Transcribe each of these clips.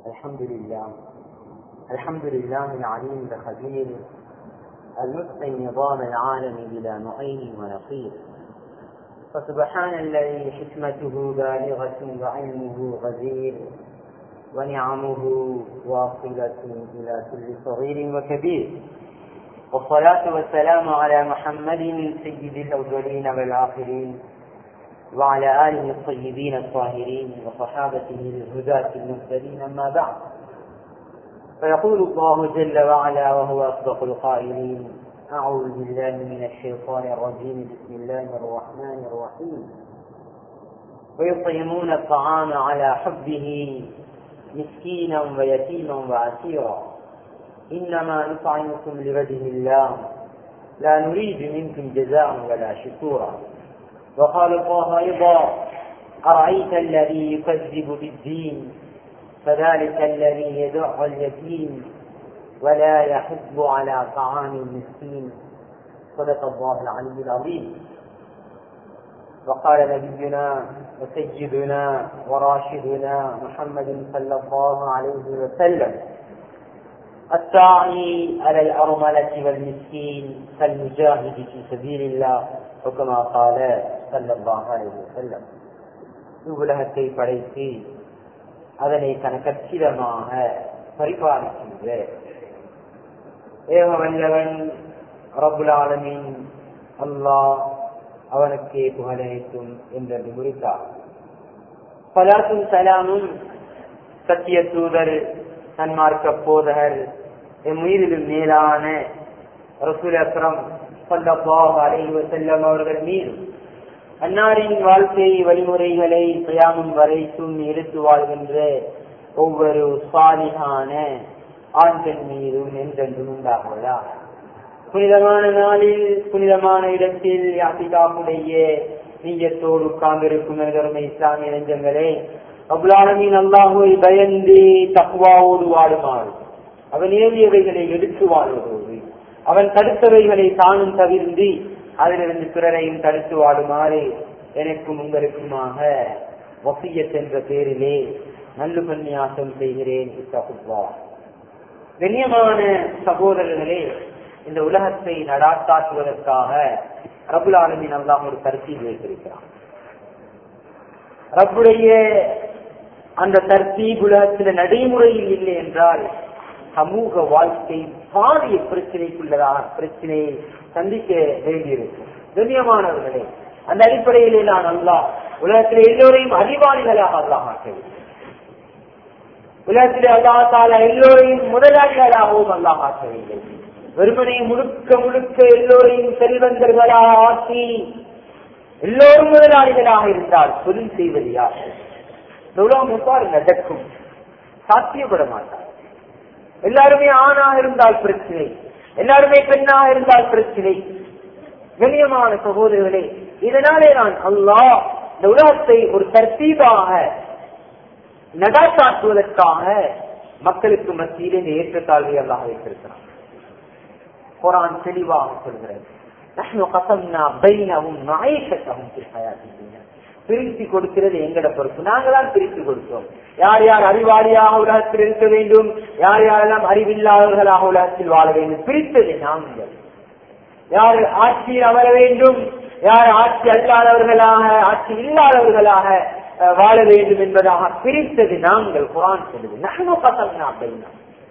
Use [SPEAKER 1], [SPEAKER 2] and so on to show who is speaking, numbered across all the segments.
[SPEAKER 1] الحمد لله الحمد لله العليم الخبير المتقن نظام العالم بلا معين ونقير فسبحان الذي حكمته بالغة وعلمه غزير ونعمه واصلة إلى كل صغير وكبير والصلاة والسلام على محمد سيد الأولين والآخرين وعلى آله الطيبين الطاهرين وصحابته الهداة المهتدين أما بعد فيقول الله جل وعلا وهو أصدق القائلين أعوذ بالله من الشيطان الرجيم بسم الله الرحمن الرحيم ويطعمون الطعام على حبه مسكينا ويتيما وعسيرا إنما نطعمكم لوجه الله لا نريد منكم جزاء ولا شكورا وقال الله أيضا أرأيت الذي يكذب بالدين فذلك الذي يدع اليتيم ولا يحب على طعام المسكين صدق الله العلي العظيم وقال نبينا وسيدنا وراشدنا محمد صلى الله عليه وسلم الساعي على الأرملة والمسكين كالمجاهد في سبيل الله وكما قال صلى الله عليه وسلم உலகத்தை படைத்து அதனை கணக்கச்சிதமாக பரிபாலிக்கின்ற ஏக வல்லவன் ரபுல் ஆலமின் அல்லாஹ் அவனுக்கே புகழனைத்தும் என்று குறித்தார் பலாத்தும் சலாமும் சத்திய தூதர் சன்மார்க்க போதகர் என் மீதிலும் மேலான ரசூல் அக்ரம் சொல்லப்பாக அலைவ செல்லம் அவர்கள் மீது அன்னாரின் வாழ்க்கை வழிமுறைகளை பிரயாணம் வரைக்கும் எடுத்து வாழ்கின்ற ஒவ்வொரு சாலிகான ஆண்கள் மீதும் என்றென்றும் உண்டாகுவதா புனிதமான நாளில் புனிதமான இடத்தில் யாத்திகாப்புடைய நீயத்தோடு உட்கார்ந்திருக்கும் எனதருமை இஸ்லாமிய நெஞ்சங்களே அபுலானமின் அல்லாஹுவை பயந்து தக்குவாவோடு வாழுமாறு அவன் ஏறியவைகளை எடுத்து வாழ்வதோடு அவன் தடுத்தவைகளை தானும் தவிர்ந்து அதிலிருந்து பிறரையும் தடுத்து வாடுமாறு எனக்கும் உங்களுக்குமாக வசியத் என்ற பேரிலே நல்லு பன்னியாசம் செய்கிறேன் இத்தகுவா கண்ணியமான சகோதரர்களே இந்த உலகத்தை நடாத்தாக்குவதற்காக ரபுல் ஆலமின் அல்லாம் ஒரு தர்த்தீப் வைத்திருக்கிறான் ரப்புடைய அந்த தர்த்தீப் உலகத்தில் நடைமுறையில் இல்லை என்றால் சமூக வாழ்க்கை பாரிய பிரச்சனைக்குள்ளதாக பிரச்சனையை சந்திக்க வேண்டியிருக்கும் கண்ணியமானவர்களே அந்த அடிப்படையிலே நான் அல்லா உலகத்தில் எல்லோரையும் அறிவாளிகளாக அல்லாஹ் ஆக்கவில்லை உலகத்தில் அல்லாஹால எல்லோரையும் முதலாளிகளாகவும் அல்லாஹ் ஆக்கவில்லை வெறுமனை முழுக்க முழுக்க எல்லோரையும் செல்வந்தர்களாக ஆக்கி எல்லோரும் முதலாளிகளாக இருந்தால் தொழில் செய்வது யார் உலகம் எவ்வாறு நடக்கும் சாத்தியப்பட மாட்டார் எல்லாருமே ஆணாக இருந்தால் பிரச்சனை எல்லாருமே பெண்ணாக இருந்தால் பிரச்சனை கண்ணியமான சகோதரர்களே இதனாலே நான் அல்லாஹ் இந்த உலகத்தை ஒரு தர்த்தீபாக நடாத்தாக்குவதற்காக மக்களுக்கு மத்தியிலே இந்த ஏற்றத்தாழ்வை அல்லாஹ் வைத்திருக்கிறான் குரான் தெளிவாக சொல்கிறது பிரித்து கொடுக்கிறது எங்கட பொறுப்பு நாங்களாம் பிரித்து கொடுத்தோம் யார் யார் அறிவாளியாக உலகத்தில் இருக்க வேண்டும் யார் யாரெல்லாம் அறிவில்லாதவர்களாக உலகத்தில் வாழ வேண்டும் பிரித்தது நாங்கள் யார் ஆட்சியில் அமர வேண்டும் யார் ஆட்சி அல்லாதவர்களாக ஆட்சி இல்லாதவர்களாக வாழ வேண்டும் என்பதாக பிரித்தது நாங்கள் குரான் சொல்லுது நகம பசங்க அப்படின்னா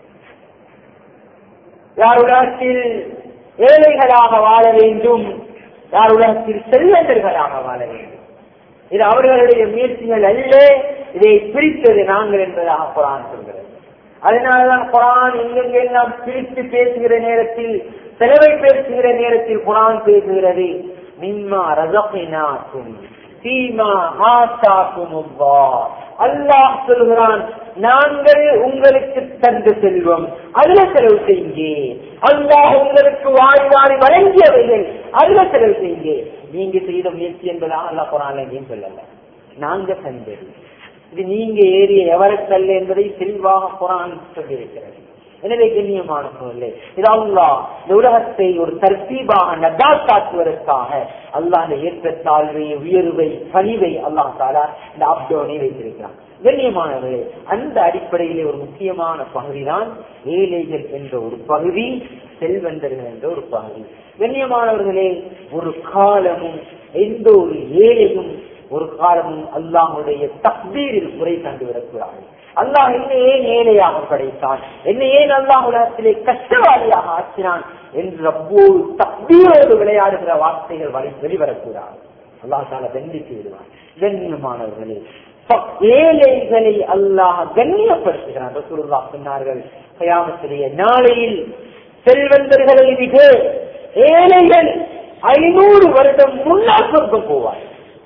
[SPEAKER 1] யார் உலகத்தில் ஏழைகளாக வாழ வேண்டும் யார் உலகத்தில் செல்வந்தர்களாக வாழ வேண்டும் இது அவர்களுடைய முயற்சிகள் அல்ல இதை பிரித்தது நாங்கள் என்பதாக குரான் சொல்கிறது அதனாலதான் குரான் எங்கெங்கெல்லாம் பிரித்து பேசுகிற நேரத்தில் செலவை பேசுகிற நேரத்தில் குரான் பேசுகிறது மிம்மா ரசப்பினாக்கும் சீமா ஆசாக்கும் அல்லாஹ் சொல்கிறான் நாங்கள் உங்களுக்கு தந்த செல்வம் அதுல செலவு செய்யுங்க அல்லாஹ் உங்களுக்கு வாரி வாரி வழங்கியவைகள் அதுல செலவு செய்யுங்க நீங்க செய்த முயற்சி என்பதாக அல்லா குரான் எங்கேயும் சொல்லல நாங்க தந்தது இது நீங்க ஏறிய எவரக்கல்ல என்பதை தெளிவாக குரான் சொல்லியிருக்கிறது எனவே கண்ணியமான சூழ்நிலை இது அல்லா இந்த உலகத்தை ஒரு தர்த்தீபாக நடாத்தாக்குவதற்காக அல்லாஹ் இந்த ஏற்றத்தாழ்வை உயர்வை பணிவை அல்லாஹ் தாலா இந்த அப்டோனை வைத்திருக்கிறான் கண்ணியமானவர்களே அந்த அடிப்படையிலே ஒரு முக்கியமான பகுதிதான் ஏழைகள் என்ற ஒரு பகுதி செல்வந்தர்கள் என்ற ஒரு பகுதி கண்ணியமானவர்களே ஒரு காலமும் எந்த ஒரு ஏழையும் ஒரு காலமும் அல்லாஹுடைய தக்பீரில் குறை கண்டுவிடக்கூடாது அல்லாஹ் என்ன ஏன் ஏழையாக படைத்தான் என்ன ஏன் அல்லாஹ் உலகத்திலே கஷ்டவாளியாக ஆக்கினான் என்று ரப்போடு தக்பீரோடு விளையாடுகிற வார்த்தைகள் வழி- வெளிவரக்கூடாது அல்லாஹ் தால தண்டித்து விடுவான் கண்ணியமானவர்களே ப- ஏழைகளை அல்லாஹ் கண்ணியப்படுத்துகிறான் ரசூலுல்லாஹ் சொன்னார்கள் கயாமத்திலேய நாளையில் செல்வந்தர்களை மிக ஏழைகள் ஐநூறு வருடம் முன்னால் சொர்க்கம் போவார்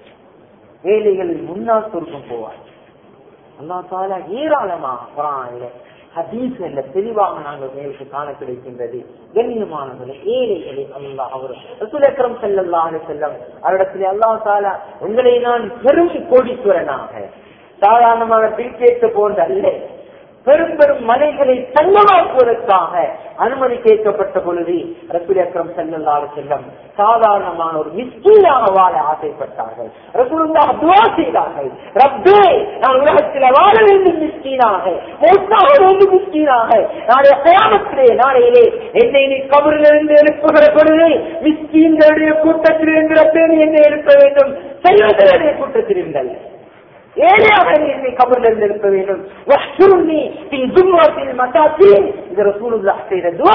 [SPEAKER 1] ஏழைகள் முன்னால் சொர்க்கம் போவார் அல்லா தாலா ஏராளமாக குரானில ஹதீஸ்ல தெளிவாக நாங்கள் மேலுக்கு காண கிடைக்கின்றது கண்ணியமானவர்கள் ஏழைகளை அல்லாஹ் அவர் ரசூல் அக்ரம் ஸல்லல்லாஹு அலைஹி வஸல்லம் அவரிடத்திலே அல்லாஹ் தாலா உங்களை நான் பெரும் கோடீஸ்வரனாக சாதாரணமாக பிரிக்கேற்ற போன்ற அல்ல பெரும் பெரும் மலைகளை தங்கமாக்குவதற்காக அனுமதி கேட்கப்பட்ட பொழுது ரசூல் அக்ரம் ஸல்லல்லாஹு அலைஹி வஸல்லம் சாதாரணமான ஒரு மிஸ்கீனாக வாழ ஆசைப்பட்டார்கள் ரசூலுல்லாஹ் துஆ செய்தார்கள் ரப்பே நான் உலகத்தில் வாழ வேண்டும் மிஸ்கீனாக மௌத்தாக வேண்டும் மிஸ்கீனாக நாளை கயாமத்திலே நாளையிலே என்னை நீ கபரிலிருந்து எழுப்புகிற பொழுது மிஸ்கீன்களுடைய கூட்டத்தில் இருந்து ரப்பே நீ என்னை எழுப்ப வேண்டும் செல்வங்களுடைய கூட்டத்தில் இருந்தல் ஏழையாக நீ என்னை கபரில் இருந்து எழுப்ப வேண்டும் வஹ்ஷுர்னி ஃபீ ஜும்ரத்தில் மசாக்கீன் இது ரசூலுல்லாஹ் செய்த துஆ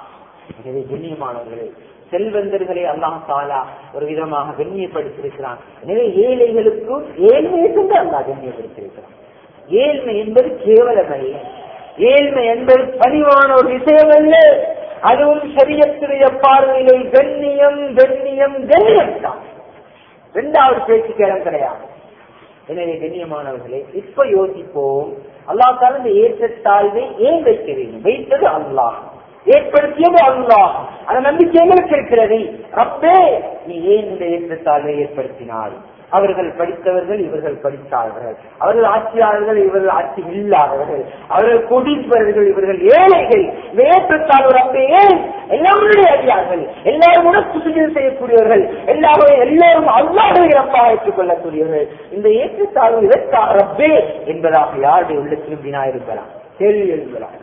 [SPEAKER 1] எனவே கண்ணியமானவர்களே செல்வந்தர்களை அல்லாஹ் தாலா ஒரு விதமாக கண்ணியப்படுத்தியிருக்கிறான் எனவே ஏழைகளுக்கும் ஏழ்மையை கொண்டு அல்லாஹ் கண்ணியப்படுத்தியிருக்கிறான் ஏழ்மை என்பது கேவலமல்ல ஏழ்மை என்பது பணிவான ஒரு விஷயம் அல்ல அதுவும் சரியத்துடைய பார்வையிலே கண்ணியம் கண்ணியம் கண்ணியம் தான் இரண்டாவது பேச்சுக்கு இடம் கிடையாது எனவே கண்ணியமானவர்களே இப்ப யோசிப்போம் அல்லா தால இந்த ஏற்றத்தாழ்வை ஏன் வைக்க வேண்டும் வைத்தது அல்லாஹ் ஏற்படுத்தியது அல்லாஹ் அந்த நம்பிக்கை எங்களுக்கு இருக்கிறது ரப்பே நீ ஏன் இந்த ஏற்றத்தாழ்வை ஏற்படுத்தினாய் அவர்கள் படித்தவர்கள் இவர்கள் படித்தார்கள் அவர்கள் ஆட்சியாளர்கள் இவர்கள் ஆட்சி இல்லாதவர்கள் அவர்கள் கொடிப்பவர்கள் இவர்கள் ஏழைகள் இந்த ஏற்றத்தாழ்வு ரப்பே ஏன் எல்லாருடைய அறியார்கள் எல்லாரும் உனக்கு சுஜில் செய்யக்கூடியவர்கள் எல்லாரும் எல்லாரும் அல்லாஹை ரப்பாக ஏற்றுக் கொள்ளக்கூடியவர்கள் இந்த ஏற்றத்தாழ்வு இதற்காக ரப்பே என்பதாக யாருடைய உள்ளத்திலும் வினா இருக்கலாம் கேள்வி எழுதலாம்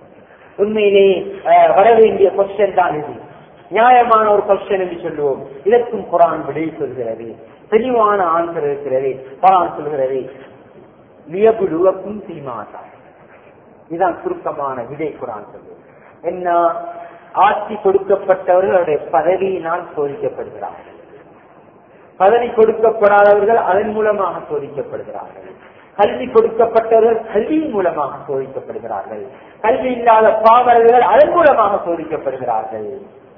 [SPEAKER 1] உண்மையிலே அஹ், வர வேண்டிய கொஸ்டின் தான் இது நியாயமான ஒரு கொஸ்டின் என்று சொல்லுவோம் இதற்கும் குரான் விடை சொல்கிறது தெளிவான ஆன்சர் இருக்கிறது குரான் சொல்கிறது லியபுலுவக்கும் சீமாதா இதுதான் சுருக்கமான விடை குரான் சொல்லுவது என்ன ஆட்சி கொடுக்கப்பட்டவர்களுடைய பதவியினால் சோதிக்கப்படுகிறார்கள் பதவி கொடுக்கப்படாதவர்கள் அதன் மூலமாக சோதிக்கப்படுகிறார்கள் கல்வி கொடுக்கப்பட்டவர்கள் கல்வியின் மூலமாக சோதிக்கப்படுகிறார்கள் கல்வி இல்லாத பாவலர்கள் அதன் மூலமாக சோதிக்கப்படுகிறார்கள்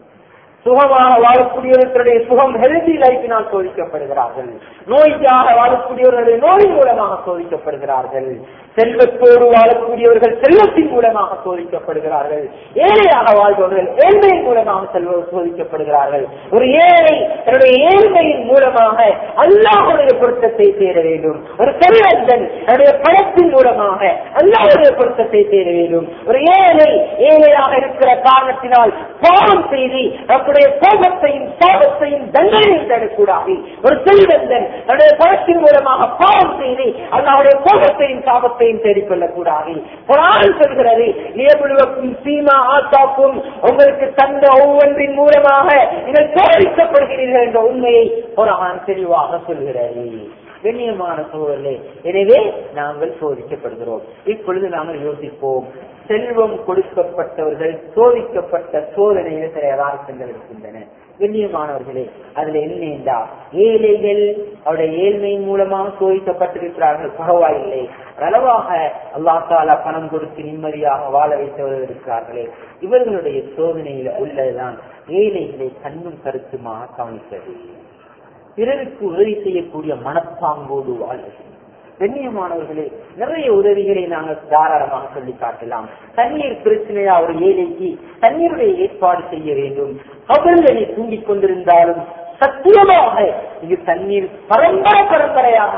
[SPEAKER 1] சுகமாக வாழக்கூடியவர்களுடைய சுகம் ஹெல்தி லைஃபினால் சோதிக்கப்படுகிறார்கள் நோய்க்காக வாழக்கூடியவர்களுடைய நோய் மூலமாக சோதிக்கப்படுகிறார்கள் செல்வத்தோடு வாழக்கூடியவர்கள் செல்வத்தின் மூலமாக சோதிக்கப்படுகிறார்கள் ஏழையாக வாழ்பவர்கள் ஏழ்மையின் மூலமாக செல்வ சோதிக்கப்படுகிறார்கள் ஒரு ஏழை தன்னுடைய ஏழ்மையின் மூலமாக அல்லாஹுடைய பொருத்தத்தை தேட வேண்டும் ஒரு செல்வந்தன் தன்னுடைய பணத்தின் மூலமாக அல்லாஹுடைய பொருத்தத்தை தேட வேண்டும் ஒரு ஏழை ஏழையாக இருக்கிற காரணத்தினால் பாவம் செய்து நம்முடைய கோபத்தையும் சாபத்தையும் தண்டனையும் தேடக்கூடாது ஒரு செல்வந்தன் தன்னுடைய பணத்தின் மூலமாக பாவம் செய்து அல்லாவுடைய கோபத்தையும் சாபத்தையும் தேடிக்கொள்ளக் கூடாது குரான் சொல்கிறது நியமுழுவக்கும் சீமா ஆத்தாக்கும் உங்களுக்கு தந்த ஒவ்வொன்றின் மூலமாக நீங்கள் தோழிக்கப்படுகிறீர்கள் என்ற உண்மையை குரான் தெளிவாக சொல்கிறது கண்ணியமான சூழலே எனவே நாங்கள் சோதிக்கப்படுகிறோம் இப்பொழுது நாங்கள் யோசிப்போம் செல்வம் கொடுக்கப்பட்டவர்கள் சோதிக்கப்பட்ட சோதனைகள் சில யதார்த்தங்கள் இருக்கின்றன கண்ணியமானவர்களே அதுல என்ன என்றா ஏழைகள் அவருடைய ஏழ்மையின் மூலமாக சோதிக்கப்பட்டிருக்கிறார்கள் பரவாயில்லை அளவாக அல்லா தாலா பணம் கொடுத்து நிம்மதியாக வாழ வைத்தவர்கள் இருக்கிறார்களே இவர்களுடைய சோதனையில உள்ளதுதான் ஏழைகளை கண்ணும் கருத்துமாக கவனித்தது பிறருக்கு உதவி செய்யக்கூடிய மனப்பாங்கோடு வாழ்வது கண்ணியமானவர்களே நிறைய உதவிகளை நாங்கள் தாராளமாக சொல்லி காட்டலாம் தண்ணீர் பிரச்சனையா ஒரு ஏழைக்கு தண்ணீருடைய ஏற்பாடு செய்ய வேண்டும் கபல்களை தூங்கிக் கொண்டிருந்தாலும் சத்தியமாக இது தண்ணீர் பரம்பரை பரம்பரையாக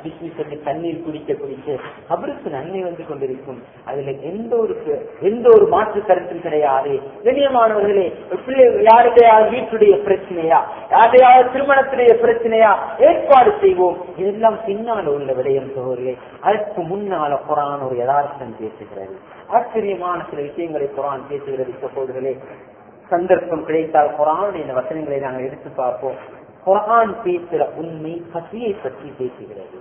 [SPEAKER 1] பிஸ்மி சொல்லி தண்ணீர் குடிக்க குடிக்க அவருக்கு நன்மை வந்து கொண்டிருக்கும் அதுல எந்த ஒரு எந்த ஒரு மாற்று கருத்தும் கிடையாது கண்ணியமானவர்களே பிள்ளை யாருடையாவது வீட்டுடைய பிரச்சனையா யாருடையாவது திருமணத்துடைய பிரச்சனையா ஏற்பாடு செய்வோம் இதெல்லாம் பின்னால் உள்ள விடயம் சோழர்களே அதற்கு முன்னால குரான் ஒரு யதார்த்தம் பேசுகிறது ஆச்சரியமான சில விஷயங்களை குரான் பேசுகிறது சகோதரர்களே சந்தர்ப்பம் கிடைத்தால் குரானுடைய இந்த வசனங்களை நாங்கள் எடுத்து பார்ப்போம் குரான் பேசுகிற உண்மை பசியை பற்றி பேசுகிறது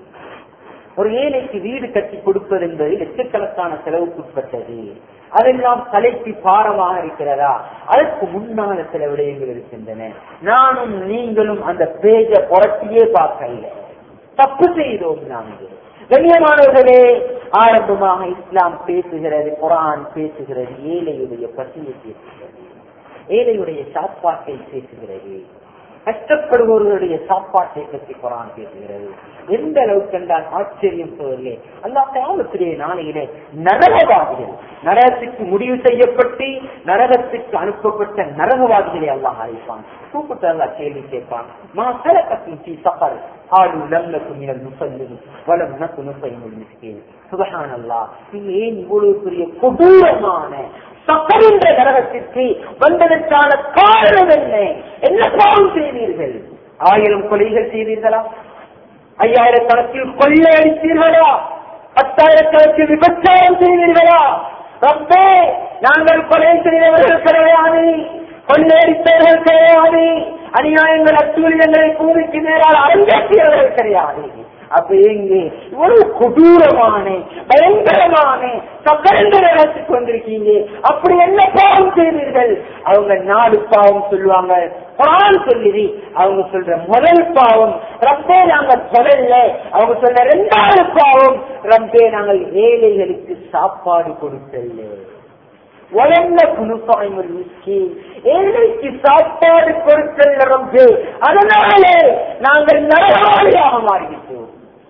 [SPEAKER 1] ஒரு ஏழைக்கு வீடு கட்டி கொடுப்பது என்பது லட்சக்கணக்கான செலவுக்குட்பட்டது அதெல்லாம் தலைக்கு பாரமாக இருக்கிறதா அதற்கு முன்னால சில விடயங்கள் இருக்கின்றன நானும் நீங்களும் அந்த பேஜ புரட்டியே பார்க்கல தப்பு செய்தோம் நாங்கள் கண்ணியமானவர்களே ஆரம்பமாக இஸ்லாம் பேசுகிறது குரான் பேசுகிறது ஏழையுடைய பசியை பேசுகிறது ஏழையுடைய சாப்பாட்டை பேசுகிறது கஷ்டப்படுபவர்களுடைய சாப்பாட்டை பற்றி குரான் பேசுகிறது எந்த அளவுக்கு என்றால் ஆச்சரியம் சொல்லலே அல்லா காலத்திலே நாளையிலே நரகவாதிகள் நரகத்துக்கு முடிவு செய்யப்பட்டு நரகத்துக்கு அனுப்பப்பட்ட நரகவாதிகளை அல்லாஹ் அழைப்பான் கூப்பிட்டு அல்லா கேள்வி கேட்பான் மா சரக்கத்தின் சி சஃபர் ஆடு லம்னக்கு மினல் முசல்லிம் வலம் நக்கு நுசைமுல் மிஸ்கீன் சுபஹான் அல்லாஹ் நீங்க ஏன் இவ்வளவு பெரிய கொடூரமான சக்கரின்ற நரகத்திற்கு வந்ததற்கான காரணம் என்ன என்ன பாவம் செய்தீர்கள் ஆயிரம் கொலைகள் செய்தீர்களா ஐயாயிரக்கணக்கில் கொள்ளை அடித்தீர்களா பத்தாயிரக்கணக்கில் விபச்சாரம் செய்தீர்களா ரப்பே நாங்கள் கொலை செய்தவர்கள் கிடையாது கொள்ளையடித்தவர்கள் கிடையாது அநியாயங்கள் அத்துரிதங்களை பூமிக்கு நேரால் அரங்கேற்றியவர்கள் கிடையாது அப்ப எங்கே இவ்வளவு கொடூரமான பயங்கரமான சக்கரந்த நேரத்துக்கு வந்திருக்கீங்க அப்படி என்ன பாவம் செய்தீர்கள் அவங்க நாடு பாவம் சொல்லுவாங்க குரான் சொல்லுது அவங்க சொல்ற முதல் பாவம் ரப்பே நாங்க சொல்லல அவங்க சொல்ற ரெண்டாவது பாவம் ரப்பே நாங்கள் ஏழைகளுக்கு சாப்பாடு கொடுக்கல வளர்ந்த குணுப்பாய்மல் மிஸ்கி ஏழைக்கு சாப்பாடு கொடுக்கல ரப்பு அதனாலே நாங்கள் நரவாளியாக மாறிவிட்டோம்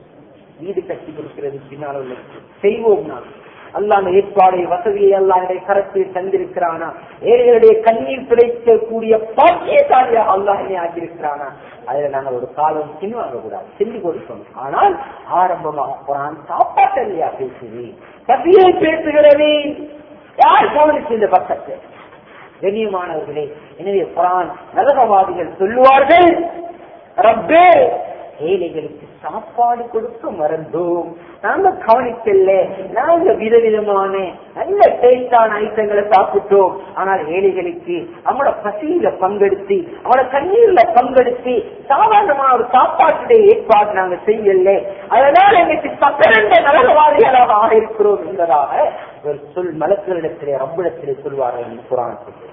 [SPEAKER 1] வீடு கட்டி கொடுக்கிறது பின்னால் உள்ள செய்வோம் நான் அல்லா அந்த ஏற்பாடை வசதியை அல்லாஹுடைய கரத்தில் தந்திருக்கிறானா ஏழைகளுடைய கண்ணீர் கிடைக்கக்கூடிய பாக்கியத்தாரியா அல்லாஹனை ஆகியிருக்கிறானா அதுல நாங்கள் ஒரு காலம் பின்வாங்க கூடாது செஞ்சு கொடுக்கணும் ஆனால் ஆரம்பமாக குரான் சாப்பாட்டு இல்லையா பேசுது பசியை பேசுகிறது யார் கவனிச்சு இந்த பக்கத்தை கண்ணியமானவர்களே எனவே குரான் நரகவாதிகள் சொல்லுவார்கள் ரப்பே ஏழைகளுக்கு சாப்பாடு கொடுக்க மறந்தோம் நாங்க கவனிக்கல நாங்க விதவிதமான நல்ல டேஸ்டான ஐட்டங்களை சாப்பிட்டோம் ஆனால் ஏழைகளுக்கு அவங்களோட பசியில பங்கெடுத்து அவங்களோட கண்ணீர்ல பங்கெடுத்து சாதாரணமான ஒரு சாப்பாட்டுடைய ஏற்பாடு நாங்க செய்யல அதனால இன்னைக்கு சக்கரண்ட நலவாதிகளாக ஆகிருக்கிறோம் என்பதாக ஒரு சொல் மலக்களிடத்திலே ரப்பிடத்திலே சொல்வார்கள் என்று குரான் சொல்லுது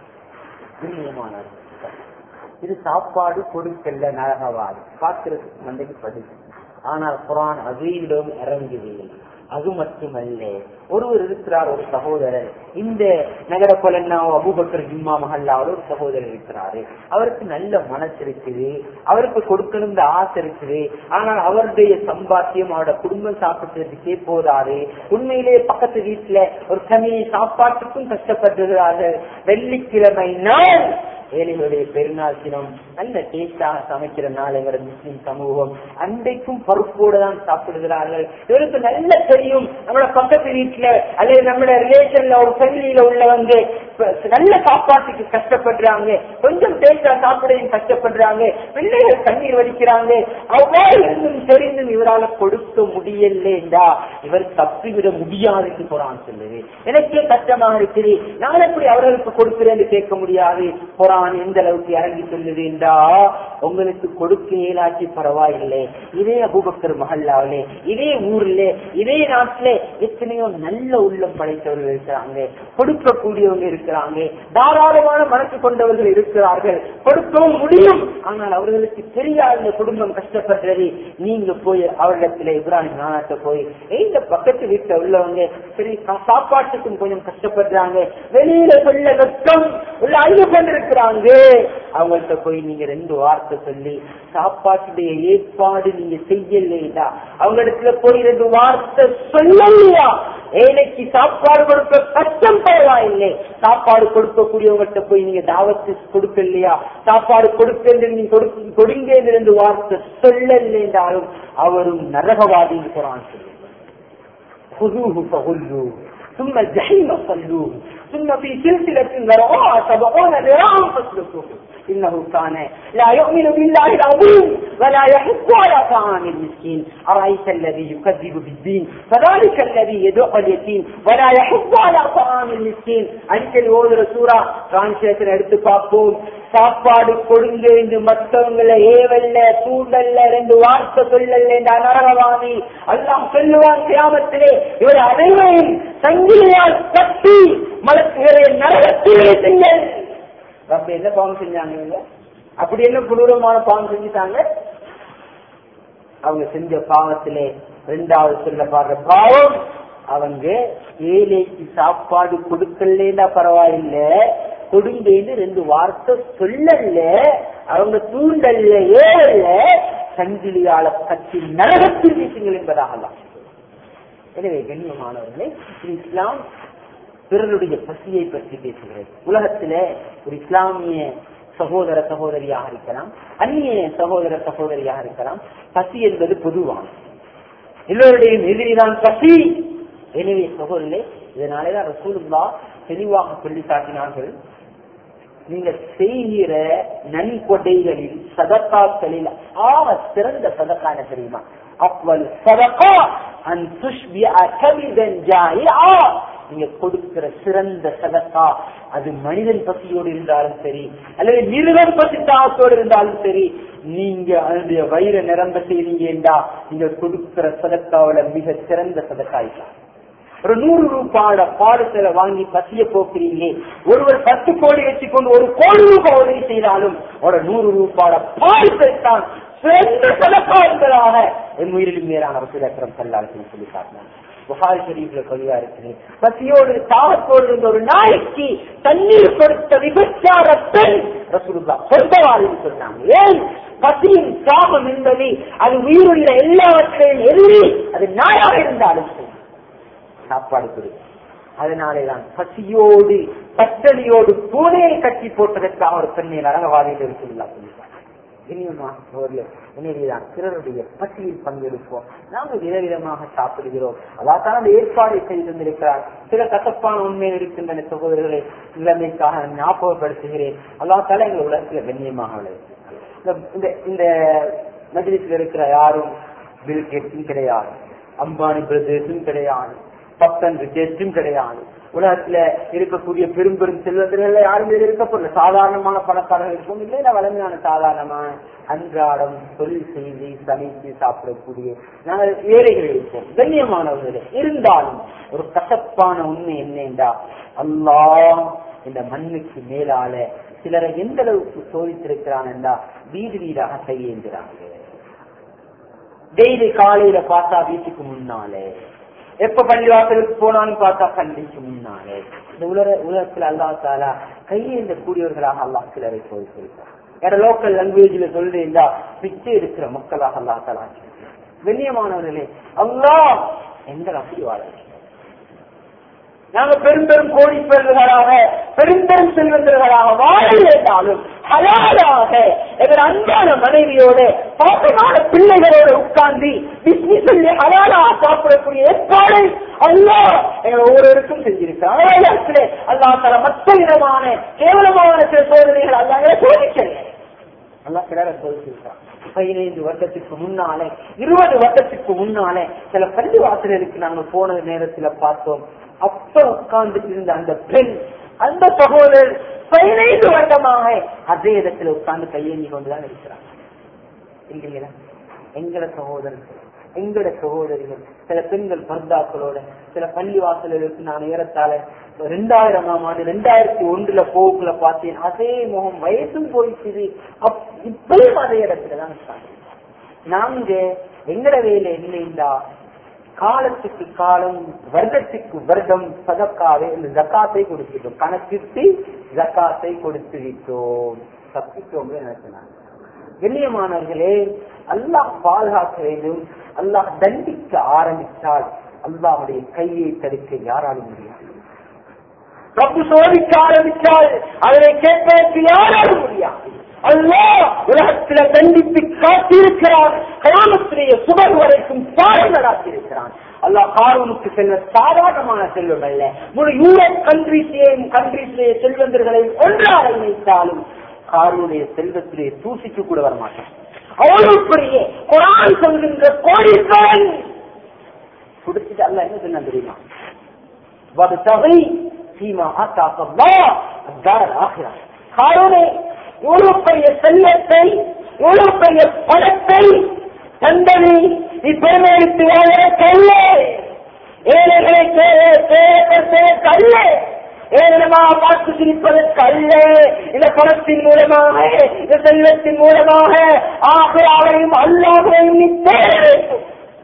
[SPEAKER 1] இது சாப்பாடு கொடுக்கல நரகவாதி பார்க்கிறதுக்கு மண்டைக்கு பதில் ஆனால் குரான் அதையிடம் இறங்குது அது மட்டுமல்ல ஒருவர் இருக்கிறார் ஒரு சகோதரர் இந்த நகர கொலன்னா அபுபக்கர் ஜிம்மா மஹல்லாவில் ஒரு சகோதரர் இருக்கிறாரு அவருக்கு நல்ல மனசு இருக்குது அவருக்கு கொடுக்கணும் ஆசை இருக்குது ஆனால் அவருடைய சம்பாத்தியம் அவரோட குடும்பம் சாப்பிட்டதுக்கே போதாது உண்மையிலேயே பக்கத்து வீட்டுல ஒரு கமியை சாப்பாட்டுக்கும் கஷ்டப்படுகிறார்கள் வெள்ளிக்கிழமை நாள் ஏழைகளுடைய பெருநாள் தினம் நல்ல டேஸ்டாக சமைக்கிற நாள் எங்களோட முஸ்லிம் சமூகம் அன்றைக்கும் பருப்போடு தான் சாப்பிடுகிறார்கள் இவருக்கு நல்ல தெரியும் நம்மளோட பக்கத்து வீட்டுல அல்லது நம்மளோட ரிலேஷன்ல ஒரு ஃபேமிலியில உள்ளவங்க நல்ல சாப்பாட்டுக்கு கஷ்டப்படுறாங்க கொஞ்சம் டேஸ்டா சாப்பிடையும் கஷ்டப்படுறாங்க பிள்ளைகள் கண்ணீர் வலிக்கிறாங்க அவ்வாறு இருந்தும் தெரிந்தும் இவரால கொடுக்க முடியலேண்டா இவர் தப்பிவிட முடியாதுன்னு போறான் சொல்லுது எனக்கே கஷ்டமாக இருக்குது நான் எப்படி அவர்களுக்கு கொடுக்கிறேன்னு கேட்க முடியாது போறான் எந்த அளவுக்கு இறங்கி சொல்லுது என்றா உங்களுக்கு கொடுக்க இயலாச்சு பரவாயில்லை இதே அபுபக்கர் மஹல்லாவிலே இதே ஊர்ல இதே நாட்டிலே எத்தனையோ நல்ல உள்ளம் படைத்தவர்கள் இருக்கிறாங்க கொடுக்கக்கூடியவங்க இருக்கிறாங்க தாராளமான மனசு கொண்டவர்கள் இருக்கிறார்கள் கொடுக்கவும் முடியும் ஆனால் அவர்களுக்கு தெரியாத இந்த குடும்பம் கஷ்டப்படுறது நீங்க போய் அவரிடத்துல இப்ராஹிம் நானாட்ட போய் இந்த பக்கத்து வீட்டுல உள்ளவங்க சரி சாப்பாட்டுக்கும் கொஞ்சம் கஷ்டப்படுறாங்க வெளியில சொல்ல வெட்கம் உள்ள அழுது கொண்டிருக்கிறாங்க அவங்கள்ட்ட போய் நீங்க ரெண்டு வார்த்தை சொல்லி சாப்பாட்டுடைய ஏற்பாடு நீங்க செய்யலையா அவங்க இடத்துல போய் ரெண்டு வார்த்தை சொல்லலையா ஏழைக்கு சாப்பாடு கொடுக்க கஷ்டம் பரவாயில்லை பரவாயில்லை சாப்பாடு கொடுக்கக்கூடியவங்கள்ட்ட போய் நீங்க தாவத்து கொடுக்க இல்லையா சாப்பாடு கொடுக்க நீங்க கொடுக்க- கொடுங்க என்று வார்த்தை சொல்லவில்லை என்றாலும் அவரும் நரகவாதி குரான் சொல்லுங்க خذوه فغلوه ثم الجحيم صلوه ثم في سلسلة ذرعها سبعون ذراعا فاسلكوه إنه كان لا يؤمن بالله العظيم ولا يحث على طعام المسكين أرأيت الذي يكذب بالدين فذلك الذي يدعو اليتيم ولا يحث على طعام المسكين அடிக்கடி ஓதுற சூறா டிரான்ஸ்லேஷன் எடுத்து பார்ப்போம் சாப்பாடு கொடுங்க என்று மற்றவங்களை ஏவல்ல தூண்டல்ல ரெண்டு வார்த்தை சொல்லல என்ற நரகவாதி அல்லாஹ் சொல்லுவான் கிராமத்திலே இவர் அனைவரையும் சங்கிலியால் கட்டி மலக்குகளை நரகத்தில் வீசுங்கள் ரப்ப என்ன பாவம் செஞ்சாங்க இவங்க அப்படி என்ன கொடூரமான பாவம் செஞ்சுட்டாங்க அவங்க செஞ்ச பாவத்திலே ரெண்டாவது சொல்லப்படுற பாவம் அவங்க ஏழைக்கு சாப்பாடு கொடுக்கலன்னா பரவாயில்ல கொடுங்கன்னு ரெண்டு வார்த்தை சொல்லல அவங்க தூண்டல்ல ஏழல்ல சங்கிலியால கட்டி நரகத்தில் வீசுங்கள் என்பதாக எனவே கண்ணியமானவர்களே இது இஸ்லாம் பிறருடைய பசியை பற்றி பேசுகிறது உலகத்திலே ஒரு இஸ்லாமிய சகோதர சகோதரியாக இருக்கலாம் அந்நிய சகோதர சகோதரியாக இருக்கலாம் பசி என்பது பொதுவானது எல்லோருடையும் எதிரிதான் பசி எனவே சகோதரே இதனாலேதான் ரசூலுல்லா தெளிவாக சொல்லி காட்டினார்கள் நீங்க செய்கிற நன்கொடைகளில் சதக்காக்களில் ஆக சிறந்த சதக்கா என்ன தெரியுமா அவ்வளவு சதக்கா அன் துஷ்பிய கவிதன் ஜாயிஆ நீங்க கொடுக்கிற சிறந்த சதக்கா அது மனிதன் பசியோடு இருந்தாலும் சரி அல்லது மிருகம் பசி தாகத்தோடு இருந்தாலும் சரி நீங்க அதனுடைய வயிறு நிரம்ப செய்வீங்கடா நீங்க கொடுக்கிற சதக்காவில மிக சிறந்த சதக்கா இல்லை ஒரு நூறு ரூபாயோட பாடத்துல வாங்கி பசிய போக்குறீங்க ஒருவர் பத்து கோடி வச்சுக்கொண்டு ஒரு கோடி ரூபாய் உதவி செய்தாலும் ஒரு நூறு ரூபாயோட பாடத்தை தான் சிறந்த சதக்கா என்பதாக என் உயிரிலும் மேலான ரசூலக்கரம் செல்லாலும் சொல்லி காட்டினார் புகாரி ஷரீஃப்ல பதிவா இருக்குது பசியோடு தாகத்தோடு இருந்த ஒரு நாய்க்கு தண்ணீர் கொடுத்த விபச்சார பெண் ரசூலுல்லா சொந்தவாளின்னு சொன்னாங்க ஏன் பசியின் தாகம் என்பது அது உயிருள்ள எல்லாவற்றையும் எதிரி அது நாயாக இருந்தாலும் சரி சாப்பாடு கொடு அதனாலேதான் பசியோடு பட்டணியோடு பூனையை கட்டி போட்டதற்காக ஒரு பெண்ணை நரகவாதியில் இருக்குல்லா சொல்லிட்டாங்க எனவேதான் பிறருடைய பசியில் பங்கெடுப்போம் நாங்கள் விதவிதமாக சாப்பிடுகிறோம் அதான் அந்த ஏற்பாடு செய்திருந்திருக்கிறார் சில கசப்பான உண்மையில் இருக்கின்றன சகோதரர்களை நிலைமைக்காக நான் ஞாபகப்படுத்துகிறேன் அல்லாத்தால எங்கள் உலகத்தில் கண்ணியமாக உள்ளது இந்த- இந்த இந்த மஜ்லிஸில் இருக்கிற யாரும் பில் கேட்ஸும் கிடையாது அம்பானி பிரதேசம் கிடையாது பத்தன் ரிஜேஸ்டும் கிடையாது உலகத்துல இருக்கக்கூடிய பெரும் பெரும் செல்வந்தர்கள் யாரும் இதில் இருக்கப்படல சாதாரணமான பணக்காரர்கள் இருக்கும் இல்லை வளமையான சாதாரணமான அன்றாடம் தொழில் செய்து சமைத்து சாப்பிடக்கூடிய நாங்கள் ஏழைகள் இருப்போம் கண்ணியமானவர்களே இருந்தாலும் ஒரு கசப்பான உண்மை என்னென்றா அல்லாஹ் இந்த மண்ணுக்கு மேலால சிலரை எந்த அளவுக்கு சோதித்திருக்கிறான் என்றா வீடு வீடாக கையேந்திராங்க டெய்லி காலையில பார்த்தா வீட்டுக்கு முன்னாலே எப்ப பள்ளிவாசலுக்கு போனாலும் பார்த்தா பள்ளிக்கு முன்னாலே இந்த உலக உலகத்தில் அல்லா தாலா கையேந்த கூடியவர்களாக அல்லாஹ் சிலரை சோதித்திருக்கிறார் வேற லோக்கல் லாங்குவேஜ்ல சொல்றீங்களா பிச்சை இருக்கிற மக்களாக அல்லா தாலா கண்ணியமானவர்களே அல்லாஹ் எங்கள் அப்படி வாழ நாங்க பெரும் பெரும் கோடீஸ்வரர்களாக பெரும்பெரும் செல்வந்தர்களாக வாழ வேண்டாலும் ஹலாலாக எங்கள் அன்பான மனைவியோட பாசமான பிள்ளைகளோட உட்கார்ந்து பிஸ்மி சொல்லி ஹலாலாக சாப்பிடக்கூடிய ஏற்பாடு அல்லா எங்கள் ஒவ்வொருவருக்கும் செஞ்சிருக்காங்க அல்லா தர மற்ற விதமான கேவலமான சில சோதனைகள் அல்லாங்க சோதிக்கல அல்லா சிலரை சோதிச்சிருக்கான் பதினைந்து வருடத்துக்கு முன்னாலே இருபது வருடத்துக்கு முன்னாலே சில பள்ளி வாசலுக்கு நாங்கள் போன நேரத்துல பார்த்தோம் அப்ப உட்கார்ந்துட்டு இருந்த அந்த பெண் அந்த சகோதரர் பதினைந்து வருடமாக அதே இடத்துல உட்கார்ந்து கையேந்தி கொண்டுதான் இருக்கிறார் இல்லைங்களா எங்கட சகோதரர்கள் எங்கட சகோதரிகள் சில பெண்கள் பர்தாக்களோட சில பள்ளி வாசல்களுக்கு நான் ஏறத்தாழ ரெண்டாயிரமாம் ஆண்டு ரெண்டாயிரத்தி ஒன்றுல போக்குல பார்த்தேன் அதே முகம் வயசும் போயிடுச்சு அப்- இப்பயும் அதே இடத்துலதான் இருக்காங்க நாங்க எங்கட வேலை என்னைந்தா காலத்துக்கு காலம் வருடத்துக்கு வருடம் சதக்காவை இந்த ஜக்காத்தை கொடுத்துட்டோம் கணக்கிட்டு ஜக்காத்தை கொடுத்து விட்டோம் தப்பித்தோம் நினைச்சினாங்க கண்ணியமானவர்களே அல்லாஹ் பாதுகாக்க வேண்டும் அல்லாஹ் தண்டிக்க ஆரம்பித்தால் அல்லாஹுடைய கையை தடுக்க யாராலும் முடியாது ரப்பு சோதிக்க ஆரம்பித்தால் அதனை கேட்பதற்கு யாராலும் முடியாது அல்லாஹ் உலகத்தில தண்டித்து காத்திருக்கிறான் கிராமத்திலேயே சுவர் வரைக்கும் பாடம் நடாத்திருக்கிறான் அல்லாஹ் காரூனுக்கு செல்வ சாதாரணமான செல்வம் அல்ல முழு யூரோப் கண்ட்ரீஸையும் கண்ட்ரீஸிலேயே செல்வந்தர்களை ஒன்றாக இணைத்தாலும் காரூனுடைய செல்வத்திலே தூசிக்கு கூட வரமாட்டான் அவ்வளவு பெரிய குரான் சொல்கின்ற கோடீஸ்வரன் கொடுத்துட்டு அல்ல என்ன சொன்ன தெரியுமா வபத்தகை சீமா ஆத்தாக்க அல்லாஹ் அத்தார் ஆகிறா காரூனே இவ்வளவு பெரிய செல்வத்தை இவ்வளவு பெரிய பணத்தை தந்தது நீ பெருமையெடுத்து வாழ்வதற்கல்ல ஏழைகளை அல்ல ஏனமா பார்த்து சிரிப்பதற்கு அல்ல இந்த பணத்தின் மூலமாக இந்த செல்வத்தின் மூலமாக ஆகையாவையும் அல்லாதையும் நீ தேட வேண்டும்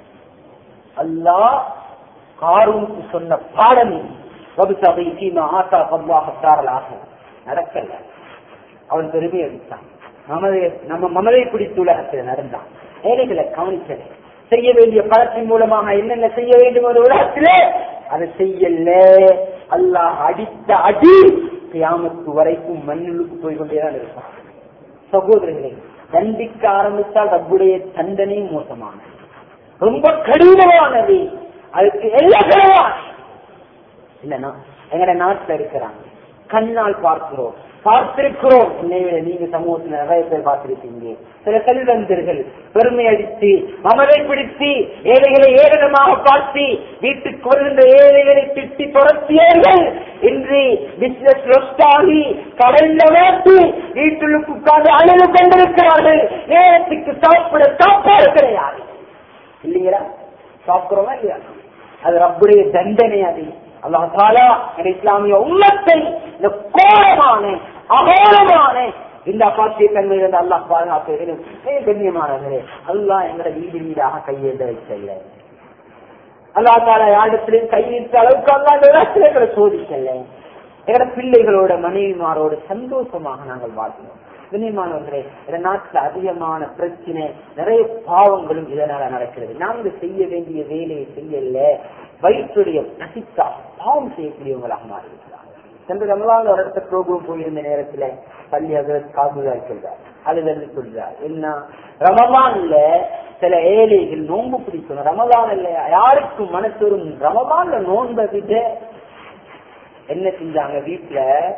[SPEAKER 1] அல்லாஹ் காரூனுக்கு சொன்ன பாடம் வபுசபை சீமா ஆத்தா பல்லாக தாரலாக நடக்கல அவன் பெருமை அடித்தான் மமதை நம்ம மமதை பிடித்து உலகத்தில் நடந்தான் ஏழைகளை கவனிக்கல செய்ய வேண்டிய பழத்தின் மூலமாக என்னென்ன செய்ய வேண்டும் ஒரு உலகத்திலே அதை செய்யல அல்லாஹ் அடித்த அடி கியாமத்து வரைக்கும் மண்ணுக்கு போய் கொண்டேதான் இருப்பான் சகோதரர்களே தண்டிக்க ஆரம்பித்தால் ரப்புடைய தண்டனை மோசமானது ரொம்ப கடினமானது அதுக்கு எல்லாம் கிடையாது இல்லைன்னா எங்கட நாட்டுல இருக்கிறாங்க கண்ணால் பார்க்கிறோம் பார்த்திருக்கிறோம் என்னை விட நீங்க சமூகத்தில் நிறைய பேர் பார்த்திருக்கீங்க சில செல்வந்தர்கள் பெருமை அடித்து மமதை பிடித்து ஏழைகளை ஏளனமாக பார்த்து வீட்டுக்கு வருகின்ற ஏழைகளை திட்டி துரத்தியவர்கள் இன்று பிசினஸ் லொஸ்ட் ஆகி கடல்ல வேட்டு வீட்டுக்கு உட்கார்ந்து அழுது கொண்டிருக்கிறார்கள் நேரத்துக்கு சாப்பிட சாப்பாடு கிடையாது இல்லைங்களா சாப்பிடுறோமா இல்லையா அது ரப்புடைய தண்டனை அது அல்லாஹ் தாலா இந்த இஸ்லாமிய உம்மத்தை இந்த கோரமான அகோரமான இந்த அப்பாசிய தன்மை இருந்து அல்லாஹ் பாதுகாப்பு வேண்டும் கண்ணியமானவர்களே அல்லாஹ் எங்களை வீடு வீடாக கையெழுந்த வைக்கல அல்லா தாலா யாரிடத்திலையும் கையெழுத்த அளவுக்கு அல்லா இந்த இடத்துல எங்களை சோதிக்கல எங்களோட பிள்ளைகளோட மனைவிமாரோட சந்தோஷமாக நாங்கள் வாழ்கிறோம் கண்ணியமானவர்களே இந்த நாட்டுல அதிகமான பிரச்சனை நிறைய பாவங்களும் இதனால நடக்கிறது நாங்கள் செய்ய வேண்டிய வேலையை செய்யல வயிற்றுடைய பசித்தா பாவம் செய்யக்கூடியவங்களாக மாறியிருக்கிறாங்க சென்ற ரமலான் ஒரு இடத்த ப்ரோக்ராம் போயிருந்த நேரத்துல பள்ளி அதில் காபுதார் சொல்றார் அழுதல் சொல்றார் என்ன ரமலான்ல சில ஏழைகள் நோன்பு பிடிக்கணும் ரமலான் இல்ல யாருக்கும் மனசு வரும் ரமலான்ல நோன்பை விட என்ன செஞ்சாங்க வீட்டுல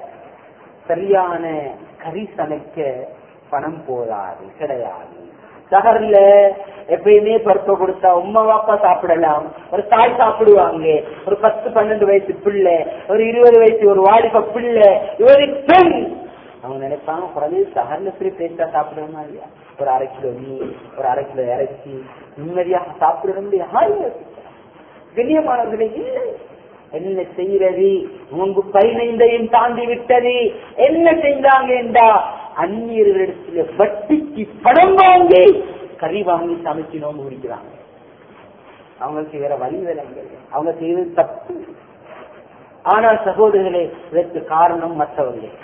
[SPEAKER 1] சரியான கறி சமைக்க பணம் போதாது கிடையாது சகர்ல எப்பயுமே பருப்பை கொடுத்தா உமா வாப்பா சாப்பிடலாம் ஒரு தாய் சாப்பிடுவாங்க ஒரு பத்து பன்னெண்டு வயசு பிள்ளை ஒரு இருபது வயசு ஒரு வாலிப பிள்ளை இவரு பெண் அவங்க நினைப்பாங்க குறைஞ்சது சகர்ல ஃப்ரீ டேஸ்டா சாப்பிடணுமா இல்லையா ஒரு அரை கிலோ மீன் ஒரு அரை கிலோ இறைச்சி நிம்மதியாக சாப்பிடணும் கண்ணியமானவர்களே இல்லை என்ன செய்யறது நோன்பு பதினைந்தையும் தாண்டி விட்டது என்ன செய்தாங்க என்றா அந்நியர்களிடத்துல வட்டிக்கு பணம் வாங்கி கறி வாங்கி சமைச்சு நோன்பு குடிக்கிறாங்க அவங்களுக்கு வேற வழி விலங்கள் அவங்க செய்வது தப்பு ஆனால் சகோதரர்களே இதற்கு காரணம் மற்றவர்கள்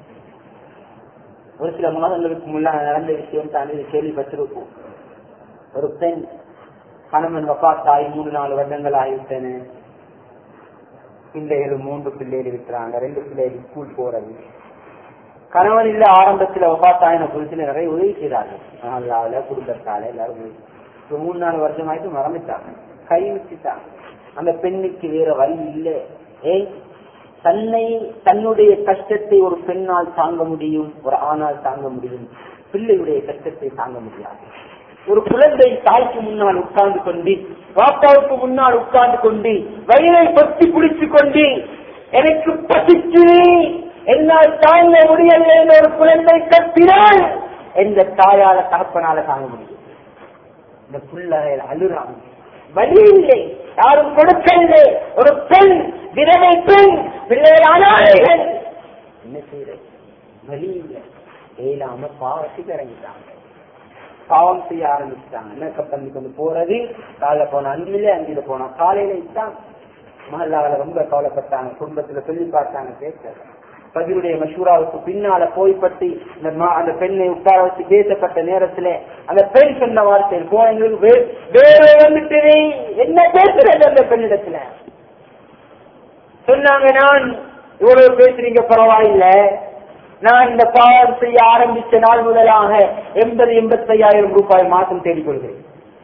[SPEAKER 1] ஒரு சில மாதங்களுக்கு முன்னால் நடந்த விஷயம் தான் இது கேள்விப்பட்டிருக்கும் ஒரு பெண் கணவன் வப்பாத்தாய் மூணு நாலு வருடங்கள் ஆகிவிட்டன பிள்ளைகள் மூன்று பிள்ளைகள் இருக்கிறாங்க ரெண்டு பிள்ளைகள் ஸ்கூல் போறது கணவன் இல்ல ஆரம்பத்துல வபாத்தாயின குறிச்சு நிறைய உதவி செய்தார்கள் அல்லாவில குடும்பத்தால எல்லாரும் உதவி. இப்ப மூணு நாலு வருஷம் ஆயிட்டு மறந்துட்டாங்க கை வச்சுட்டாங்க அந்த பெண்ணுக்கு வேற வழி இல்லை ஏய் தன்னை தன்னுடைய கஷ்டத்தை ஒரு பெண்ணால் தாங்க முடியும் ஒரு ஆணால் தாங்க முடியும் பிள்ளையுடைய கஷ்டத்தை தாங்க முடியாது ஒரு குழந்தை தாய்க்கு முன்னால் உட்கார்ந்து கொண்டு பாப்பாவுக்கு முன்னால் உட்கார்ந்து கொண்டு வயிறை பத்தி பிடிச்சு கொண்டு எனக்கு பசிச்சு என்னால் தாங்க முடியல என்ற ஒரு குழந்தை கத்தினால் எந்த தாயால தகப்பனால தாங்க முடியும் இந்த பிள்ளை அழுறாங்க வழி இல்லை யாரும் கொடுக்கவில்லை ஒரு பெண் விதவை பெண் பிள்ளைகள் அனாதைகள் என்ன செய்யறது வழி இல்லை இயலாம பாவத்துக்கு இறங்கிட்டாங்க பாவம் செய்ய ஆரம்பிச்சிட்டாங்க மேக்கப் பண்ணி கொண்டு போறது காலைல போனா அஞ்சில அஞ்சில போனா காலையில இதான் மகளால ரொம்ப கவலைப்பட்டாங்க குடும்பத்துல சொல்லி பார்த்தாங்க பேச பதிலுடைய மஷூராவுக்கு பின்னால போய்பட்டு இந்த மா- அந்த பெண்ணை உட்கார வச்சு பேசப்பட்ட நேரத்துல அந்த பெண் சொன்ன வார்த்தை போ எங்களுக்கு வே- வேற வந்துட்டு என்ன பேசுறது அந்த பெண்ணிடத்துல சொன்னாங்க நான் இவ்வளவு பேசுறீங்க பரவாயில்ல நான் இந்த பாவம் செய்ய ஆரம்பிச்ச நாள் முதலாக எண்பது எண்பத்தி ஐயாயிரம் ரூபாய் மாசம் தேடிக்கொள்கிறேன்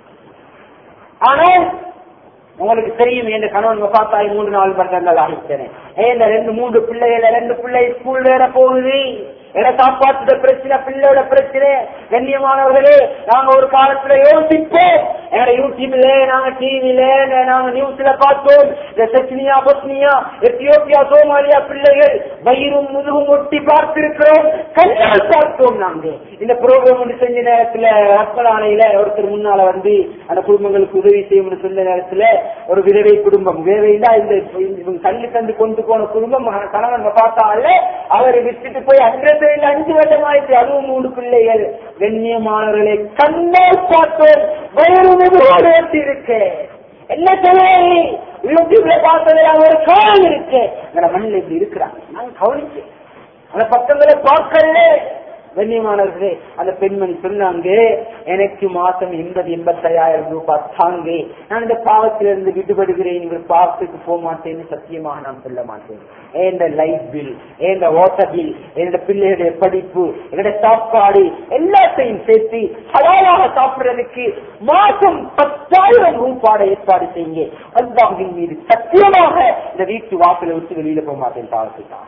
[SPEAKER 1] ஆனால் உங்களுக்கு தெரியும் என் கணவன் மசாத்தாய் மூன்று நாலு வருடங்கள் ஆகிட்டன இந்த ரெண்டு மூன்று பிள்ளைகள் ரெண்டு பிள்ளை ஸ்கூல் வேற போகுது என காப்பாற்றுற பிரச்சனை பிள்ளையோட பிரச்சனை கண்ணியமானவர்களே நாங்க ஒரு காலத்துல யோசிப்போம் எங்க யூடியூப்ல நாங்க டிவில நாங்க நியூஸ்ல பார்த்தோம் இந்த செச்னியா பொஸ்னியா எத்தியோப்பியா சோமாலியா பிள்ளைகள் வயிறும் முதுகும் ஒட்டி பார்த்திருக்கிறோம் கண்ணால் பார்த்தோம் நாங்க இந்த ப்ரோக்ராம் ஒன்று செஞ்ச நேரத்துல ரத்மலானையில ஒருத்தர் முன்னால வந்து அந்த குடும்பங்களுக்கு உதவி செய்யும் சொன்ன நேரத்துல ஒரு விதவை குடும்பம் விதவைனா இந்த இவங்க கல்லு தந்து கொண்டு போன குடும்பம் கணவன் பார்த்தால அவரை விட்டுட்டு போய் அன்றைய அஞ்சு வருடம் ஆயிடுச்சு அதுவும் மூணு பிள்ளைகள் கண்ணியமானவர்களை கண்ணால் பார்த்தோம் வயிறு முதுகோடு ஏற்றி இருக்கு என்ன சொல்ல யூடியூப்ல பார்த்தது ஒரு காலம் இருக்கு மண்ணில் இப்படி இருக்கிறாங்க நான் கவனிச்சேன் அந்த பக்கங்களை பார்க்கல கண்ணியமானவர்களே அந்த பெண்மணி சொன்னாங்க எனக்கு மாசம் எண்பது எண்பத்தையாயிரம் ரூபாய் தாங்க நான் இந்த பாவத்திலிருந்து விடுபடுகிறேன் இந்த பாவத்துக்கு போக மாட்டேன்னு சத்தியமாக நான் சொல்ல மாட்டேன் ஏந்த லைட் பில் ஏந்த வாட்டர் பில் என்னோட பிள்ளைகளுடைய படிப்பு என்னோட சாப்பாடு எல்லாத்தையும் சேர்த்து ஹலாலாக சாப்பிடுறதுக்கு மாசம் பத்தாயிரம் ரூபாய் ஏற்பாடு செய்யுங்க அல்லாஹின் மீது சத்தியமாக இந்த வீட்டு வாசலை விட்டு வெளியில போக மாட்டேன் பாவத்துக்காக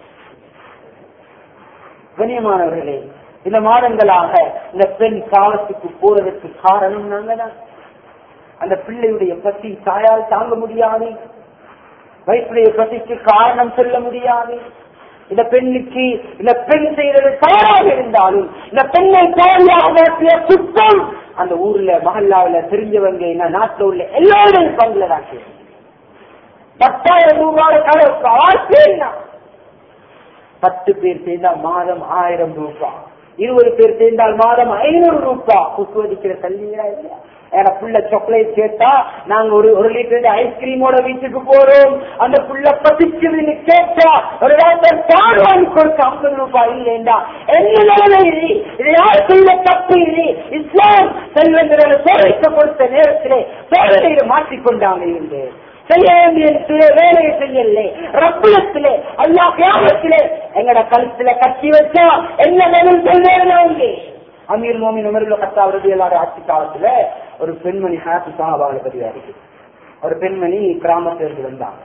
[SPEAKER 1] கண்ணியமானவர்களே இந்த மாதங்களாக இந்த பெண் காலத்துக்கு போறதற்கு காரணம் நாங்க தான் அந்த பிள்ளையுடைய பசி தாயால் தாங்க முடியாது வயிற்றுடைய பசிக்கு காரணம் சொல்ல முடியாது இந்த பெண்ணுக்கு இந்த பெண் செய்தது தவறாக இருந்தாலும் இந்த பெண்ணை தோல்வியாக மாற்றிய குற்றம் அந்த ஊர்ல மஹல்லாவில தெரிஞ்சவங்க என்ன நாட்டில் உள்ள எல்லாரும் பங்குல தான் பத்தாயிரம் ரூபாய் கலப்பு ஆசைன்னா பத்து பேர் சேர்ந்தால் மாதம் ஆயிரம் ரூபாய் இருபது பேர் சேர்ந்தால் மாதம் ஐநூறு ரூபாய் குசுவதிக்கிற தள்ளியா இல்லையா ஏன்னா புள்ள சாக்லேட் கேட்டா நாங்க ஒரு ஒரு லிட்டர் ஐஸ்கிரீமோட வீட்டுக்கு போறோம் அந்த புள்ள பசிக்குதுன்னு கேட்டா ஒரு டாக்டர் கார் வாங்கி கொடுக்க ஐம்பது ரூபாய் இல்லைண்டா என்ன நிலைமை இது இது யார் செய்த தப்பு இது இஸ்லாம் செல்வங்களை சோதிக்க கொடுத்த நேரத்திலே சோதனையை மாற்றிக்கொண்டாங்க இருந்து செய்ய வேண்டிய சில வேலையை செய்யலே ரப்புலத்திலே அல்லா கிராமத்திலே எங்கட கழுத்துல கட்டி வச்சா என்ன வேணும் சொல்லுங்க அமீர் மோமின் உமர்ல கத்தாவது எல்லாரும் ஆட்சி காலத்துல ஒரு பெண்மணி ஹாப்பி சாபாவை பதிவா இருக்கு ஒரு பெண்மணி கிராமத்திலிருந்து வந்தாங்க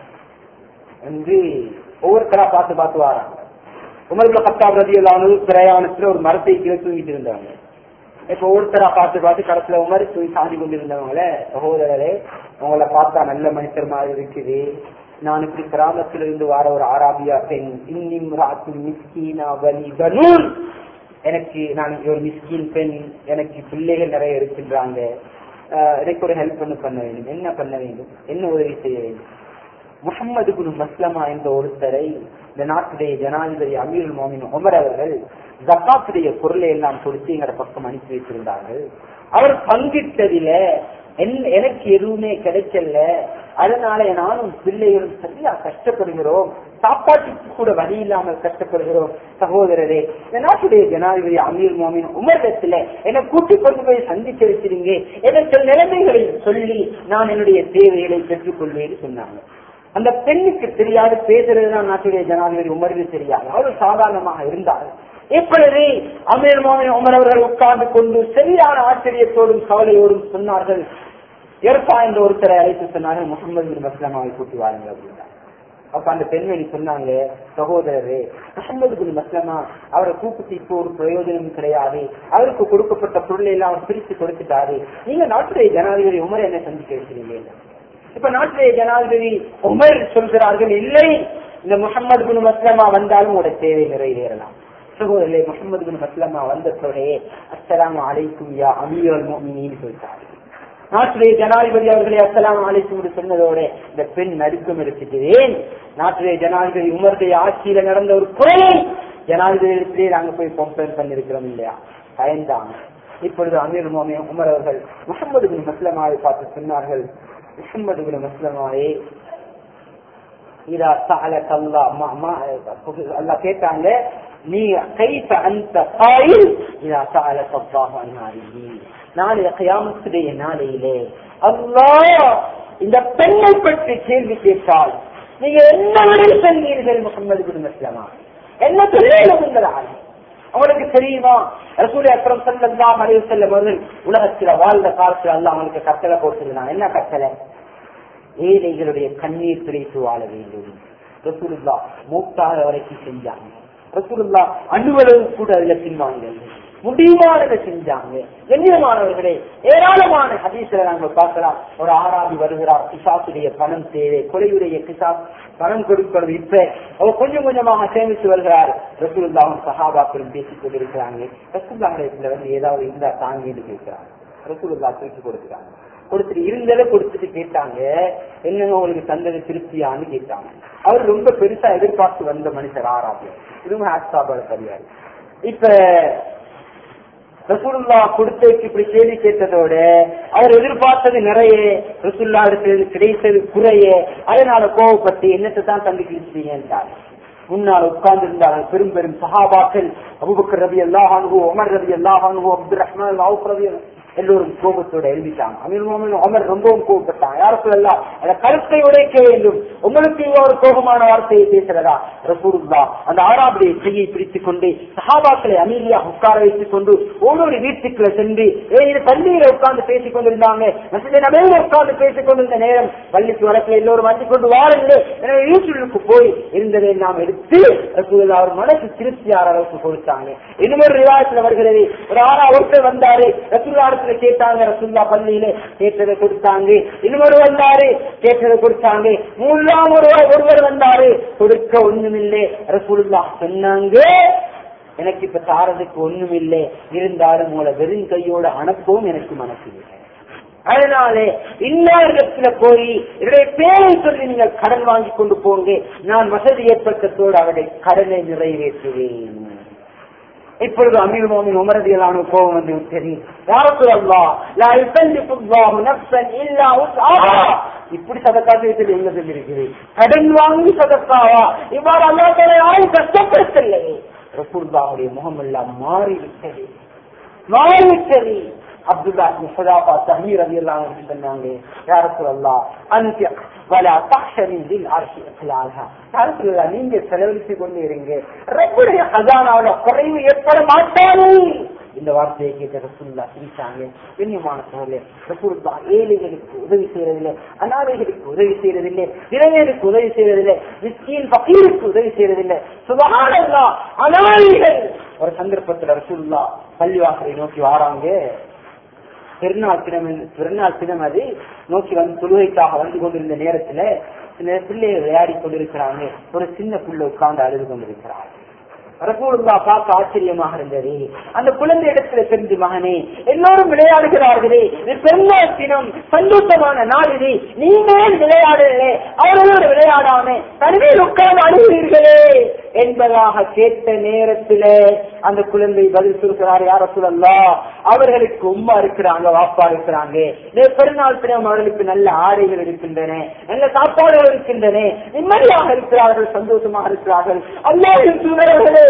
[SPEAKER 1] வந்து ஒவ்வொருத்தரா பார்த்து பார்த்து வராங்க உமர்ல கத்தாவது எல்லாரும் பிரயாணத்துல ஒரு மரத்தை கீழே தூங்கிட்டு இருந்தாங்க இப்ப ஒருத்தரா பார்த்து பார்த்து கடத்துல உமர் தூங்கி சாந்தி கொண்டிருந்தவங்கள சகோதரரே உங்களை பார்த்தா நல்ல மனுஷர் மாதிரி இருக்குது நான் இப்படி கிராமத்துல இருந்து வர ஒரு ஆராபியா பெண் இன்னிம் ராத்து மிஸ்கீனா வலி கனூர் எனக்கு நான் ஒரு மிஸ்கின் பெண் எனக்கு பிள்ளைகள் நிறைய இருக்கின்றாங்க எனக்கு ஒரு ஹெல்ப் பண்ண பண்ண வேண்டும் என்ன பண்ண வேண்டும் என்ன உதவி செய்ய வேண்டும் முகமது குரு மஸ்லமா என்ற ஒருத்தரை இந்த நாட்டுடைய ஜனாதிபதி அமீர் மோமின் உமர் அவர்கள் ஜக்காத்துடைய பொருளை எல்லாம் கொடுத்து எங்கிற பக்கம் அனுப்பி வைத்திருந்தார்கள் அவர் பங்கிட்டதில எனக்கு எதுவுமே கிடைக்கல அதனால நானும் பிள்ளைகளும் சரியா கஷ்டப்படுகிறோம் சாப்பாட்டுக்கு கூட வழி இல்லாமல் கஷ்டப்படுகிறோம் சகோதரரே இந்த நாட்டுடைய ஜனாதிபதி அமீர் மோமின் உமர்தத்துல என்னை கூட்டி கொண்டு போய் சந்திக்க வச்சிருங்க எனக்கு நிலைமைகளை சொல்லி நான் என்னுடைய தேவைகளை பெற்றுக் கொள்வேன்னு சொன்னாங்க அந்த பெண்ணுக்கு தெரியாது பேசுறதுதான் நாட்டுடைய ஜனாதிபதி உமருக்கு தெரியாது அவர் சாதாரணமாக இருந்தார் இப்பொழுது அமீர் மோமின் உமர் அவர்கள் உட்கார்ந்து கொண்டு சரியான ஆச்சரியத்தோடும் கவலையோடும் சொன்னார்கள் ஏற்பா என்ற ஒருத்தரை அழைத்து சொன்னார்கள் முகமது பின் மஸ்லமாவை கூட்டி வாருங்கள் அப்படின்னா அப்ப அந்த பெண்மணி சொன்னாங்க சகோதரரே முகமது பின் மஸ்லமா அவரை கூப்பிட்டு இப்போ ஒரு பிரயோஜனம் கிடையாது அவருக்கு கொடுக்கப்பட்ட பொருளை எல்லாம் அவர் பிரித்து கொடுத்துட்டாரு நீங்க நாட்டுடைய ஜனாதிபதி உமரை என்ன சந்திக்க வைக்கிறீங்க இப்ப நாட்டுடைய ஜனாதிபதி உமர் சொல்கிறார்கள் இல்லை இந்த முகமது பின் மஸ்லமா வந்தாலும் உங்களோட தேவை நிறைவேறலாம் சகோதரே முகமது பின் மஸ்லமா வந்ததோடே அஸ்லாம் அலைக்கும் யா அமீரல் மோமினின்னு சொல்லிட்டாரு நாட்டுடைய ஜனாதிபதி அவர்களை அஸ்லாம் அலைக்கும் சொன்னதோட இந்த பெண் நடுக்கம் எடுத்துக்கிறேன் நாட்டுடைய ஜனாதிபதி உமருடைய ஆட்சியில நடந்த ஒரு குறையை ஜனாதிபதி நாங்க போய் கம்பேர் பண்ணிருக்கிறோம் இல்லையா பயந்தாங்க இப்பொழுது அமீர் மோமி உமர் அவர்கள் முகமது பின் மஸ்லமாவை பார்த்து சொன்னார்கள் முகமது பின் மஸ்லமாவே இதா சஅலக அல்லாஹ் மா மா அல்லாஹ் கேட்டாங்க நீ கைஃப அன்த காயில் இதா சஅலக அல்லாஹ் அன் ஹாதிஹி நாளைய கியாமத்துடைய நாளையிலே அல்லாஹ் இந்த பெண்ணை பற்றி கேள்வி கேட்டால் நீங்க என்ன வழியில் செல்வீர்கள் முகமது பின் மஸ்லமா என்ன தொழிலும் உங்களால் அவங்களுக்கு தெரியுமா ரசூலி அக்கரம் செல்லாம் அலைவு செல்லும் அவர்கள் உலகத்துல வாழ்ந்த காலத்துல அல்ல அவங்களுக்கு கட்டளை போட்டிருந்தான் என்ன கட்டளை ஏழைகளுடைய கண்ணீர் துடைத்து வாழ வேண்டும் ரசூலுல்லா மூட்டாக வரைக்கும் செஞ்சாங்க ரசூலுல்லா அணுவளவு கூட அதுல பின்வாங்க முடிவானதை செஞ்சாங்க கண்ணியமானவர்களே ஏராளமான ஹதீஸ்ல நாங்க பார்க்கலாம் ஒரு ஆறாவது வருகிறார் கிசாசுடைய பணம் தேவை கொலையுடைய கிசா பணம் கொடுக்கிறது இப்ப அவர் கொஞ்சம் கொஞ்சமாக சேமித்து வருகிறார் ரசூலுல்லாவும் சஹாபாக்களும் பேசிக் கொண்டிருக்கிறாங்க ரசூல்லாஹிடத்துல வந்து ஏதாவது இருந்தா தாங்கிட்டு கேட்கிறாங்க ரசூலுல்லா தூக்கி கொடுக்குறாங்க கொடுத்துட்டு இருந்ததை கொடுத்துட்டு கேட்டாங்க என்னங்க உங்களுக்கு தந்தது திருப்தியான்னு கேட்டாங்க அவர் ரொம்ப பெருசா எதிர்பார்த்து வந்த மனுஷர் ஆறாவது இதுவும் ஹாஸ்டாபோட தெரியாது இப்ப ரசூலுல்லா கொடுத்ததுக்கு இப்படி கேள்வி கேட்டதோட அவர் எதிர்பார்த்தது நிறைய ரசூல்லா கிடைத்தது குறைய அதனால கோவப்பட்டு என்னத்தை தான் தந்துக்கிட்டீங்கன்றார் முன்னால் உட்கார்ந்து இருந்தாங்க பெரும் பெரும் சஹாபாக்கள் அபுபக்கர் ரவி அல்லாஹானுவோ உமர் ரவி அல்லாஹானுவோ அப்துல் ரஹ்மான் அவுப் ரவி எல்லோரும் கோபத்தோட எழுதிட்டாங்க அமீர் மோமின் அமர் ரொம்பவும் கோபப்பட்டாங்க யாரும் சொல்லலாம் அந்த கருத்தை உடைக்க வேண்டும் உங்களுக்கு ஒரு கோபமான வார்த்தையை பேசுறதா ரசூருல்லா அந்த ஆறாபுடைய செய்யை பிடித்துக் கொண்டு சஹாபாக்களை அமீதியாக உட்கார வைத்துக் கொண்டு ஒவ்வொரு வீட்டுக்குள்ள சென்று ஏழு பள்ளியில உட்கார்ந்து பேசிக் கொண்டிருந்தாங்க மசித நபையில உட்கார்ந்து பேசிக் கொண்டிருந்த நேரம் பள்ளிக்கு வழக்கில் எல்லோரும் வந்து கொண்டு வாருங்கள் எனவே வீட்டுக்கு போய் இருந்ததை நாம் எடுத்து ரசூலுல்லா அவர் மனசு திருப்தியார அளவுக்கு கொடுத்தாங்க இன்னொரு ரிவாயத்துல வருகிறது ஒரு ஆறா ஒருத்தர் வந்தாரு ரசூல்லாரத்துல கேட்டாங்க ரசூல்லா பள்ளியில கேட்டதை கொடுத்தாங்க இன்னொரு வந்தாரு கேட்டதை கொடுத்தாங்க மூன்றாம் ஒருவர் ஒருவர் வந்தாரு கொடுக்க ஒண்ணுமில்லை ரசூலுல்லா சொன்னாங்க எனக்கு இப்ப தாரதுக்கு ஒண்ணும் இல்லை இருந்தாலும் உங்களை வெறும் கையோட அனுப்பவும் எனக்கு மனசு இல்லை அதனாலே இன்னாரிடத்துல போய் என்னுடைய பேரை சொல்லி நீங்கள் கடன் வாங்கி கொண்டு போங்க நான் வசதி ஏற்பட்டத்தோடு அவருடைய கடனை நிறைவேற்றுவேன் இப்பொழுது அமீர் மோமின் உமரதியலான கோபம் வந்து விட்டது யாருக்கு அல்லா லா யுகல்லிஃபு அல்லாஹு நஃப்ஸன் இல்லா உஸ்ஆஹா இப்படி சதக்கா செய்து எங்க சொல்லிருக்குது கடன் வாங்கி சதக்காவா இவ்வாறு அல்லாஹ் தஆலா யாரும் கஷ்டப்படுத்தலை ரசூலுல்லாஹுடைய முகம் எல்லாம் மாறிவிட்டது மாறிவிட்டது அப்துல்லா முஸ்தலாபா தஹீர் ரவி எல்லாம் சொன்னாங்க யாருக்கு அல்லா அன்பிய வலா தஹ்ஷரின் அரிசி அஸ்லாஹா யாருக்கு நீங்க செலவழித்து கொண்டு இருங்க ரப்புடைய கஜானாவில குறைவு ஏற்பட மாட்டாது இந்த வார்த்தையை கேட்ட ரசூல்லா சிரிச்சாங்க கண்ணியமான சோழர் ரசூல்லா ஏழைகளுக்கு உதவி செய்யறதில்லை அனாதைகளுக்கு உதவி செய்யறதில்லை இளைஞருக்கு உதவி செய்யறதில்லை நிச்சயம் பகீருக்கு உதவி செய்யறதில்லை சுபகானல்லா அனாதைகள் ஒரு சந்தர்ப்பத்துல ரசூல்லா பள்ளிவாசலை நோக்கி வாராங்க பெருநாள் தினம் பெருநாள் தினம் அது நோக்கி வந்து தொழுகைக்காக வந்து கொண்டிருந்த நேரத்துல சில பிள்ளைகள் விளையாடி கொண்டிருக்கிறாங்க ஒரு சின்ன பிள்ளை உட்கார்ந்து அழுது கொண்டிருக்கிறாங்க ரசூலுல்லா பார்க்க ஆச்சரியமாக இருந்தது அந்த குழந்தை இடத்துல சென்று மகனே எல்லோரும் விளையாடுகிறார்களே இது பெருநாள் தினம் சந்தோஷமான நாள் இது நீங்கள் விளையாடலே அவர்களோடு விளையாடாம தனிமையில் உட்கார்ந்து அழுகிறீர்களே என்பதாக கேட்ட நேரத்துல அந்த குழந்தை பதில் சொல்கிறார் யார சொல்லலா அவர்களுக்கு உம்மா இருக்கிறாங்க வாப்பா இருக்கிறாங்க பெருநாள் தினம் அவர்களுக்கு நல்ல ஆடைகள் இருக்கின்றன நல்ல சாப்பாடுகள் இருக்கின்றன நிம்மதியாக இருக்கிறார்கள் சந்தோஷமாக இருக்கிறார்கள் அல்லாவின் தூதர்களே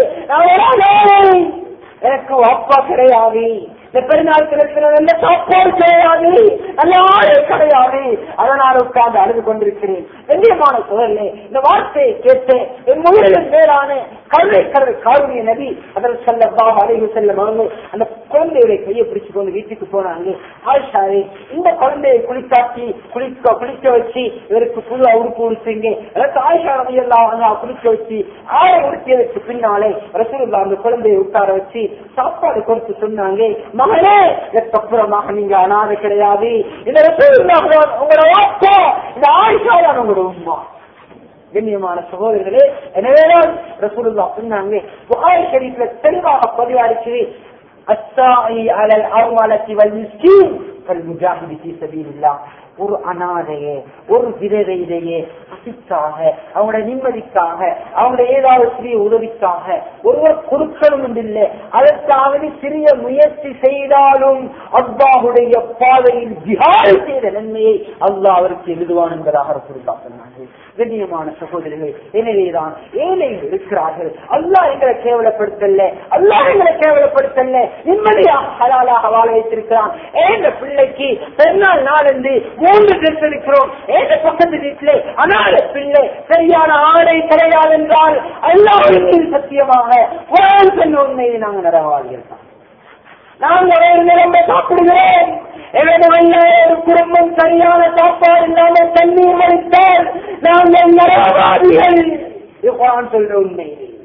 [SPEAKER 1] எனக்கு அப்பா கிடையாது இந்த பெருநாள் கிடக்கிற நல்ல சாப்பாடு கிடையாது நல்ல ஆடை கிடையாது அதனால் உட்கார்ந்து அழுது கொண்டிருக்கிறேன் கண்ணியமான சோழர்களே இந்த வார்த்தையை கேட்டு என் முயலின் மேலான கருணை கருணை காருணிய நபி அதில் செல்ல பாபா அழகு செல்ல மகங்க அந்த குழந்தையுடைய கையை பிடிச்சு கொண்டு வீட்டுக்கு போனாங்க ஆயிஷாவே இந்த குழந்தையை குளிக்காட்டி குளிக்க குளிக்க வச்சு இவருக்கு புது உடுப்பு உடுத்துங்க அதற்கு ஆயிஷா நபி எல்லாம் குளிக்க வச்சு ஆடை உடுத்தியதற்கு பின்னாலே ரசூலுல்லா அந்த குழந்தையை உட்கார வச்சு சாப்பாடு கொடுத்து சொன்னாங்க மகனே இதற்கப்புறமாக நீங்க அனாதை கிடையாது இந்த ரசூலுல்லா உங்களோட வாப்பா இந்த ஆயிஷா தான் உங்களோட உமா கண்ணியமான சகோதரர்களே எனவேதான் ரசூலுல்லா சொன்னாங்க புகாரி ஷரீஃப்ல தெளிவாக பதிவாரிச்சு அஸ்ஸாஇ அலல் அர்மலத்தி வல் மிஸ்கீன் கல் முஜாஹிதி ஃபீ சபீலில்லாஹ் ஒரு அனாதையே ஒரு விதவையிலேயே பசிக்காக அவங்களுடைய நிம்மதிக்காக அவங்களுடைய ஏதாவது சிறிய உதவிக்காக ஒருவர் கொடுக்கணும் இல்லை அதற்காக சிறிய முயற்சி செய்தாலும் அல்லாஹுடைய பாதையில் ஜிஹாது செய்த நன்மையை அல்லாஹ் அவருக்கு எழுதுவான் என்பதாக ரசூலுல்லா சொன்னார்கள் கண்ணியமான சகோதரிகள் எனவேதான் ஏழைகள் இருக்கிறார்கள் அல்லாஹ் எங்களை கேவலப்படுத்தல அல்லாஹ் எங்களை கேவலப்படுத்தல நிம்மதியாக ஹலாலாக வாழ வைத்திருக்கிறான் ஏந்த பிள்ளைக்கு பெருநாள் நாள் என்று மூன்று ட்ரெஸ் எடுக்கிறோம் ஏழு பக்கத்து வீட்டிலே அனாத பிள்ளை சரியான ஆடை கிடையாது என்றால் எல்லாருக்கும் சத்தியமாக குரான் சொன்ன உண்மையை நாங்கள் நடவாளிகள் தான் நாங்கள் ஒரு நிலம்ப சாப்பிடுகிறோம் எங்களுடைய ஒரு குடும்பம் சரியான சாப்பாடு இல்லாமல் தண்ணீர் வலித்தால் நாங்கள் நரவாதிகள் இது குரான் சொல்ற உண்மை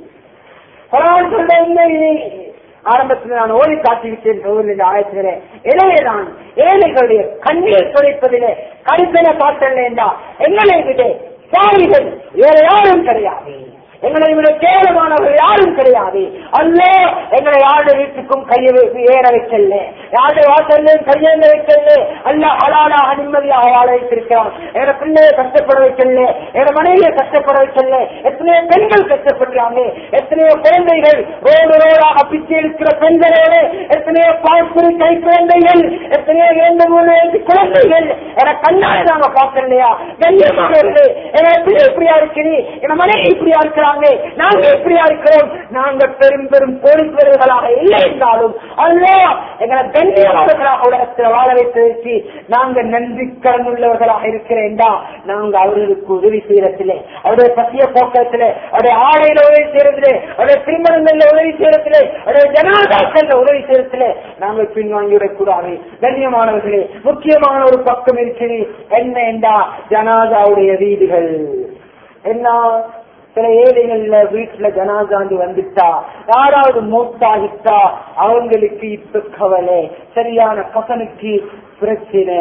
[SPEAKER 1] குரான் சொல்ற உண்மை ஆரம்பத்தில் நான் ஓடி காட்டிவிட்டேன் சோதரில் ஆயத்திலே எனவேதான் ஏழைகளுடைய கண்ணீர் துடைப்பதிலே கருத்தென காட்டல என்றா எங்களை விட சாரிகள் வேற யாரும் கிடையாது எங்களை விட கேவலமானவர்கள் யாரும் கிடையாது அல்ல எங்களை யாரு வீட்டுக்கும் கையை வைத்து ஏற வைக்கல யாரு வாசல்லையும் கையேந்த வைக்கல அல்ல அலாலாக நிம்மதியாக வாழ வைத்திருக்கிறான் எங்க பிள்ளைய கஷ்டப்பட வைக்கல எங்க மனைவியை கஷ்டப்பட வைக்கல எத்தனையோ பெண்கள் கஷ்டப்படுறாங்க எத்தனையோ குழந்தைகள் ரோடு ரோடாக பிச்சை இருக்கிற பெண்களோடு எத்தனையோ பாய்ப்புரி கை குழந்தைகள் எத்தனையோ இரண்டு மூணு வயசு குழந்தைகள் என கண்ணாடி நாங்க பார்க்கலையா கண்ணியமானவர்களே என பிள்ளை இப்படியா இருக்கிறீ என மனைவி இப்படியா இருக்கிறாங்க நாங்க எப்படியா இருக்கிறோம் நாங்க பெரும் பெரும் கோடீஸ்வரர்களாக இல்லை என்றாலும் அல்ல எங்களை கண்ணியமானவர்களாக உலகத்தில் வாழ வைத்ததற்கு நாங்க நன்றி கடன் உள்ளவர்களாக இருக்கிறேன்டா நாங்க அவர்களுக்கு உதவி செய்யறதில்லை அவருடைய பசிய போக்கத்திலே அவருடைய ஆடையில உதவி செய்யறதில்லை அவருடைய திருமணங்கள்ல உதவி செய்யறதில்லை அவருடைய ஜனாதாக்கள்ல உதவி செய்யறதில்லை நாங்கள் பின்வாங்கிவிடக் கூடாது கண்ணியமானவர்களே முக்கியமான ஒரு பக்கம் இருக்கிறது என்ன என்றா ஜனாதாவுடைய வீடுகள் என்ன சில ஏழைகள்ல வீட்டுல ஜனாதாண்டி வந்துட்டா யாராவது மூத்தாகிட்டா அவங்களுக்கு இப்ப கவலை சரியான கசனுக்கு பிரச்சனை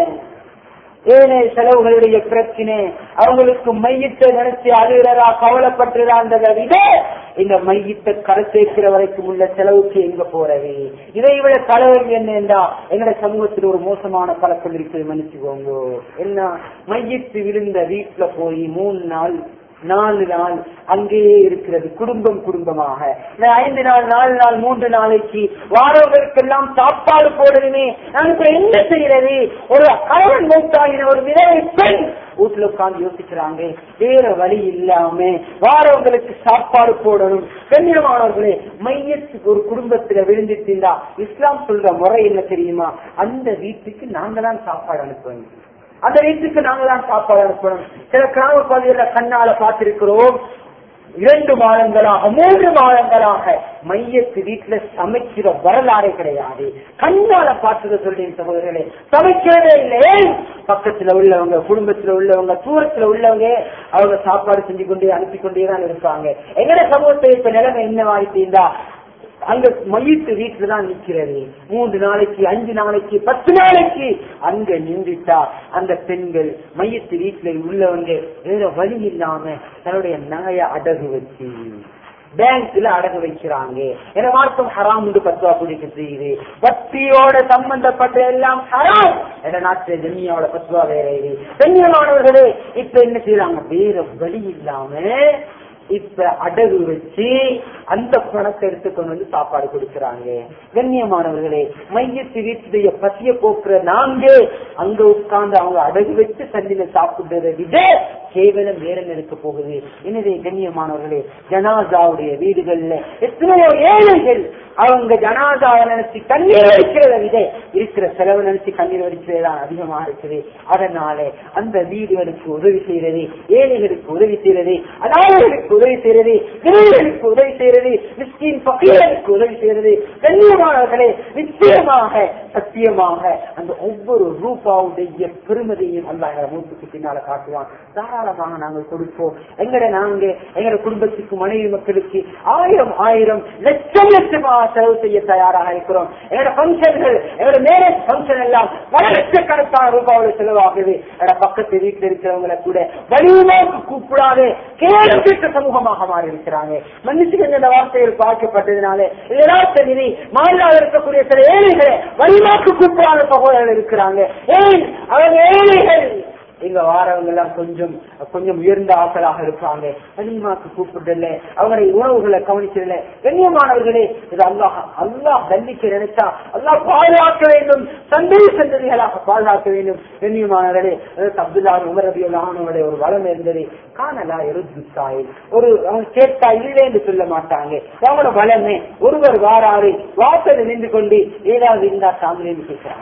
[SPEAKER 1] ஏனே செலவுகளுடைய பிரச்சனை அவங்களுக்கு மையத்தை நினைச்சு அழுகிறதா கவலைப்பட்டுறான்றதை விட இந்த மையத்தை கரை சேர்க்கிற வரைக்கும் உள்ள செலவுக்கு எங்க போறது இதை விட தலைவர் என்ன என்றா எங்கட சமூகத்தில் ஒரு மோசமான பழக்கம் இருக்குது மன்னிச்சுக்கோங்க என்ன மையத்து விழுந்த வீட்டுல போய் மூணு நாள் நாலு நாள் அங்கேயே இருக்கிறது குடும்பம் குடும்பமாக இந்த ஐந்து நாள் நாலு நாள் மூன்று நாளைக்கு வாரவர்களுக்கெல்லாம் சாப்பாடு போடணுமே நான் இப்ப என்ன செய்யறது ஒரு கணவன் மூத்தாகின ஒரு விதவை பெண் வீட்டுல உட்கார்ந்து யோசிக்கிறாங்க வேற வழி இல்லாம வாரவங்களுக்கு சாப்பாடு போடணும் கண்ணியமானவர்களே மையத்துக்கு ஒரு குடும்பத்துல விழுந்துட்டீங்களா இஸ்லாம் சொல்ற முறை என்ன தெரியுமா அந்த வீட்டுக்கு நாங்க தான் சாப்பாடு அனுப்புவோம் அந்த வீட்டுக்கு நாங்க தான் சாப்பாடு அனுப்பணும் சில கிராம பகுதியில கண்ணால பார்த்திருக்கிறோம் இரண்டு மாதங்களாக மூன்று மாதங்களாக மையத்து வீட்டுல சமைக்கிற வரலாறே கிடையாது கண்ணால பார்த்தத சொல்லி சகோதரர்களே சமைக்கிறதே இல்லை பக்கத்துல உள்ளவங்க குடும்பத்துல உள்ளவங்க தூரத்துல உள்ளவங்க அவங்க சாப்பாடு செஞ்சு கொண்டே அனுப்பி கொண்டே தான் இருப்பாங்க எங்கட சமூகத்தை இப்ப நிலைமை என்னவாயிட்டீங்களா அங்க மையத்து வீட்டுல தான் நிக்கிறது மூன்று நாளைக்கு அஞ்சு நாளைக்கு பத்து நாளைக்கு அங்க நின்றுட்டா அந்த பெண்கள் மையத்து வீட்டுல உள்ளவங்க வேற வழி இல்லாம தன்னுடைய நகைய அடகு வச்சு பேங்க்ல அடகு வைக்கிறாங்க என மார்க்கம் ஹராம் என்று பத்துவா குடிக்க செய்யுது பக்தியோட சம்பந்தப்பட்ட எல்லாம் ஹராம் என நாட்டு ஜென்மியாவோட பத்துவா வேற இது பெண்ணியமானவர்களே இப்ப என்ன செய்யறாங்க வேற வழி இல்லாம இப்ப அடகு வச்சு அந்த பணத்தை எடுத்துக்கொண்டு வந்து சாப்பாடு கொடுக்கறாங்க கண்ணியமானவர்களே மையத்து வீட்டுடைய பசிய போக்குற நாங்க அங்க உட்கார்ந்து அவங்க அடகு வச்சு தண்ணியில சாப்பிடுறதை விட கேவலம் வேற இருக்க போகுது எனவே கண்ணியமானவர்களே ஜனாதாவுடைய வீடுகள்ல எத்தனையோ ஏழைகள் அவங்க ஜனாதாவை நினைச்சு கண்ணீர் வடிக்கிறத விட இருக்கிற செலவு நினைச்சு கண்ணீர் வடிக்கிறதுதான் அதிகமா இருக்குது அதனால அந்த வீடுகளுக்கு உதவி செய்யறது ஏழைகளுக்கு உதவி செய்யறது அனாதைகளுக்கு உதவி செய்யறது ஏழைகளுக்கு உதவி செய்யறது மிஸ்கின் பகையர்களுக்கு உதவி செய்யறது கண்ணியமானவர்களே நிச்சயமாக சத்தியமாக அந்த ஒவ்வொரு ரூபாவுடைய பெருமதியையும் அல்ல எங்களை மூத்துக்கு பின்னால காட்டுவான் தாராளமாக நாங்கள் கொடுப்போம் எங்கட நாங்க எங்கட குடும்பத்துக்கு மனைவி மக்களுக்கு ஆயிரம் ஆயிரம் லட்சம் லட்சமாக செலவு செய்ய தயாராக இருக்கிறோம் எங்களோட பங்கன்கள் எங்களோட மேரேஜ் பங்கன் எல்லாம் பல லட்சக்கணக்கான ரூபாவோட செலவாகுது எங்களோட பக்கத்து வீட்டில் இருக்கிறவங்களை கூட வலிமைக்கு கூப்பிடாது கேள்விக்கு சமூகமாக மாறி இருக்கிறாங்க மன்னிச்சுக்கங்க இந்த வார்த்தைகள் பார்க்கப்பட்டதுனால இதனால் தெரிவி மாநிலம் இருக்கக்கூடிய சில ஏழைகளை வலிமாக்கு கூப்பிடாத சகோதரர்கள் இருக்கிறாங்க ஏன் அவங்க ஏழைகள் இங்க வாரவங்க எல்லாம் கொஞ்சம் கொஞ்சம் உயர்ந்த ஆட்களாக இருப்பாங்க கனிமாக்கு கூப்பிடல அவங்களை உணவுகளை கவனிச்சதில்ல கண்ணியமானவர்களே இது அல்லாஹ் அல்லாஹ் தண்டிக்க நினைச்சா அல்லாஹ் பாதுகாக்க வேண்டும் சந்தேக சந்ததிகளாக பாதுகாக்க வேண்டும் கண்ணியமானவர்களே அப்துல்லா உமர் ரபியுல்லானுடைய ஒரு வளம் இருந்தது காணலா எருத்தாயில் ஒரு அவங்க கேட்டா இல்லை என்று சொல்ல மாட்டாங்க அவங்களோட வளமே ஒருவர் வாராறு வாசல் நின்று கொண்டு ஏதாவது இருந்தா சாமிலேன்னு கேட்கிறாங்க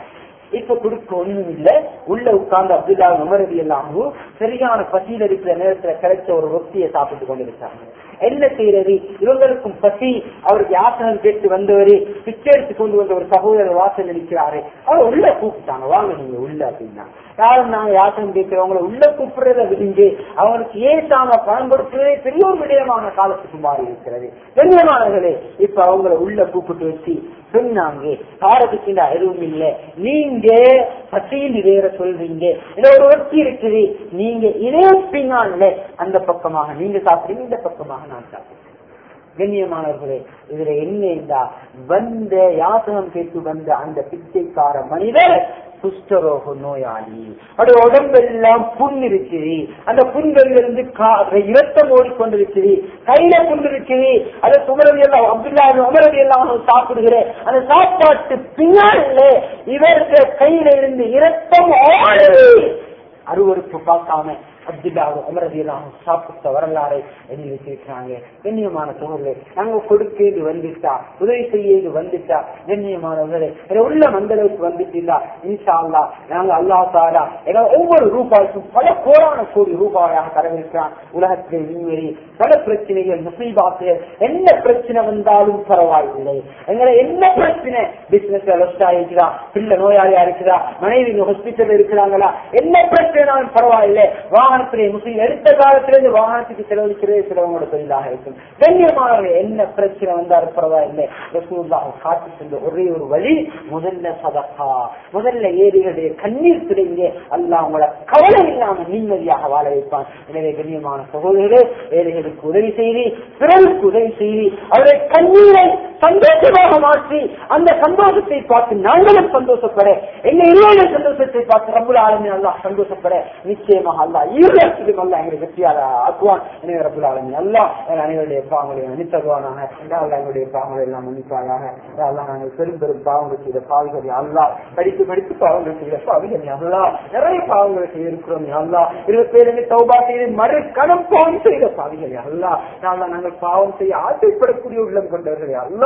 [SPEAKER 1] இப்ப கொடுக்க ஒண்ணும் இல்ல உள்ள உட்கார்ந்து அப்துல்லா உமரதி எல்லாமும் சரியான பசியில் இருக்கிற நேரத்துல கிடைச்ச ஒரு ரொட்டியை சாப்பிட்டு கொண்டிருக்காங்க என்ன செய்யறது இவங்களுக்கும் பசி அவருக்கு யாசனம் கேட்டு வந்தவரு பிச்சை எடுத்து கொண்டு வந்த ஒரு சகோதரர் வாசல் இருக்கிறாரு அவர் உள்ள கூப்பிட்டாங்க வாங்க நீங்க உள்ள அப்படின்னா யாரும் நாங்க யாசனம் கேட்கிறவங்களை உள்ள கூப்பிடுறத விடுங்க அவங்களுக்கு ஏசாம பணம் கொடுக்கிறதே பெரிய ஒரு விடயமான காலத்துக்கு மாறி இருக்கிறது கண்ணியமானவர்களே இப்ப அவங்கள உள்ள கூப்பிட்டு வச்சு சொன்னாங்க பாரதிக்கு எதுவும் இல்ல நீங்க பசியில் வேற சொல்றீங்க இதுல ஒரு வட்டி இருக்குது நீங்க இதே பின்னால அந்த பக்கமாக நீங்க சாப்பிடுங்க இந்த பக்கமாக நான் சாப்பிடுறேன் கண்ணியமானவர்களே இதுல என்ன இருந்தா வந்த யாசகம் கேட்டு வந்த அந்த பிச்சைக்கார மனிதர் குஷ்டரோக நோயாளி அது உடம்பெல்லாம் புண் இருக்குது அந்த புண்கள் இருந்து இரத்தம் ஓடிக்கொண்டிருக்குது கையில புண் இருக்குது அதை சுமரதி எல்லாம் அப்துல்லா உமரதி எல்லாம் சாப்பிடுகிற அந்த சாப்பாட்டு பின்னால இவருக்கு கையில இருந்து இரத்தம் ஓடுது அருவறுப்பு பார்க்காம அப்துல்லா அமரதி எல்லாம் சாப்பிட்ட வரலாறை எழுதி வச்சிருக்கிறாங்க கண்ணியமான சோழர்களே நாங்க கொடுக்கிறது வந்துட்டா உதவி செய்யது வந்துட்டா கண்ணியமானவர்களே உள்ள மந்தளவுக்கு வந்துட்டா இன்ஷா அல்லா நாங்க அல்லா தாரா ஏன்னா ஒவ்வொரு ரூபாய்க்கும் பல கோடான கோடி ரூபாயாக தரவிருக்கிறான் உலகத்திலே விண்வெளி பல பிரச்சனைகள் முசீபாத்து என்ன பிரச்சனை வந்தாலும் பரவாயில்லை எங்களை என்ன பிரச்சனை பிசினஸ் லொஸ்ட் ஆயிருக்குதா பிள்ளை நோயாளியா இருக்குதா மனைவி ஹாஸ்பிட்டல் இருக்கிறாங்களா என்ன பிரச்சனைனாலும் பரவாயில்லை வாகனத்திலே முஸ்லீம் எடுத்த காலத்திலிருந்து வாகனத்துக்கு செலவழிக்கிறதே சிலவங்களோட தொழிலாக இருக்கும் கண்ணியமானவர்கள் என்ன பிரச்சனை வந்தாலும் பரவாயில்லை ரசூல்லாக காட்டி சென்ற ஒரே ஒரு வழி முதல்ல சதகா முதல்ல ஏரிகளுடைய கண்ணீர் கிடைங்க அல்ல உங்களோட கவலை இல்லாம நிம்மதியாக வாழ வைப்பான் எனவே கண்ணியமான சகோதரர்களே ஏழைகளுக்கு உதவி செய்து பிறருக்கு உதவி செய்து அவருடைய கண்ணீரை சந்தோஷமாக மாற்றி அந்த சந்தோஷத்தை பார்த்து நாங்களும் சந்தோஷப்பட எங்க இளைய சந்தோஷத்தை பார்த்து ரப்புல ஆளுமே அல்லா சந்தோஷப்பட நிச்சயமாக அல்லா ஈரத்திலும் அல்ல எங்களுக்கு வெற்றியாள ஆக்குவான் எனவே ரப்புல ஆளுமே அல்லா அனைவருடைய பாவங்களை மன்னித்தருவானாக அல்லா எங்களுடைய பாவங்களை எல்லாம் மன்னிப்பாயாக அல்லா நாங்கள் பெரும் பெரும் பாவங்கள் செய்த பாவிகளை அல்லா படித்து படித்து பாவங்கள் செய்த பாவிகளை அல்லா நிறைய பாவங்களை செய்திருக்கிறோம் அல்லா இருபது பேருக்கு தௌபா செய்து மறு கணம் பாவம் செய்த பாவிகளை அல்லா நாங்கள் பாவம் செய்ய ஆசைப்படக்கூடிய உள்ளம் கொண்டவர்களே அல்லா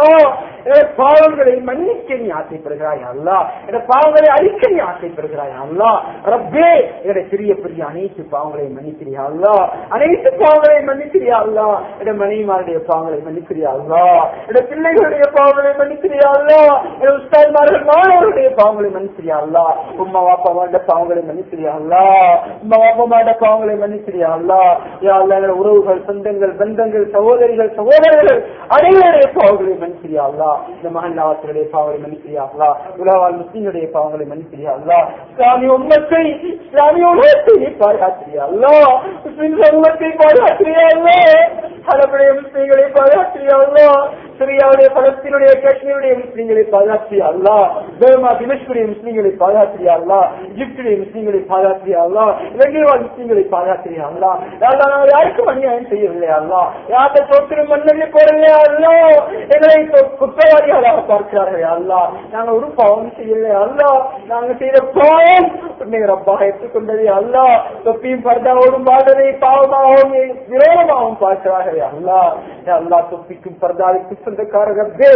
[SPEAKER 1] பாவங்களை மன்னிக்க நீ ஆசைப்படுகிறாய் அல்லா என பாவங்களை அழிக்க நீ ஆசைப்படுகிறாய் அல்லா ரப்பே என்னுடைய சிறிய பெரிய அனைத்து பாவங்களை மன்னிக்கிறியா அல்லா அனைத்து பாவங்களை மன்னிக்கிறியா அல்லா என மனைவிமாருடைய பாவங்களை மன்னிக்கிறியா அல்லா என பிள்ளைகளுடைய பாவங்களை மன்னிக்கிறியா அல்லா என உஸ்தாத்மார்கள் மாணவர்களுடைய பாவங்களை மன்னிக்கிறியா அல்லா உம்மா வாப்பா மாண்ட பாவங்களை மன்னிக்கிறியா அல்லா உம்மா வாப்பா மாண்ட பாவங்களை மன்னிக்கிறியா அல்லா யா அல்லா எங்களோட உறவுகள் சொந்தங்கள் பந்தங்கள் சகோதரிகள் சகோதரர்கள் அனைவருடைய பாவங்களை மன்னிக்கிறியா அல்லா இந்த மகன்லாவத்தினுடைய பாவங்களை மன்னிக்கிறியா அல்லா உலகால் முஸ்லீம்களுடைய பாவங்களை மன்னிக்கிறியா அல்லா இஸ்லாமிய உண்மத்தை இஸ்லாமிய உலகத்தை பாதுகாத்திரியா அல்லா முஸ்லிம் சமூகத்தை பாதுகாத்திரியா அல்லா அரபுடைய முஸ்லீம்களை பாதுகாத்திரியா அல்லா சிரியாவுடைய பலஸ்தீனுடைய காஷ்மீருடைய முஸ்லீம்களை பாதுகாத்திரியா அல்லா பேர்மா தினேஷ்குடைய முஸ்லீம்களை பாதுகாத்திரியா அல்லா எகிப்துடைய முஸ்லீம்களை பாதுகாத்திரியா அல்லா இலங்கை வாழ் முஸ்லீம்களை பாதுகாத்திரியா அல்லா யாரா நாங்கள் யாருக்கும் அநியாயம் செய்யவில்லை அல்லா யார்கிட்ட தோற்று மண்ணை போடலையா அல்லா எங்களை குற்றவாளிகளாக பார்க்கிறார்கள் அல்லா நாங்க ஒரு பாவம் செய்யலை அல்லா நாங்க செய்த பாவம் உன்னை ரப்பாக எடுத்துக்கொண்டதே அல்லா தொப்பியும் பர்தாவோடும் பாடலை பாவமாகவும் விரோதமாகவும் பார்க்கிறார்கள் அல்லா அல்லா தொப்பிக்கும் பர்தாவுக்கும் சொந்தக்காரர்களே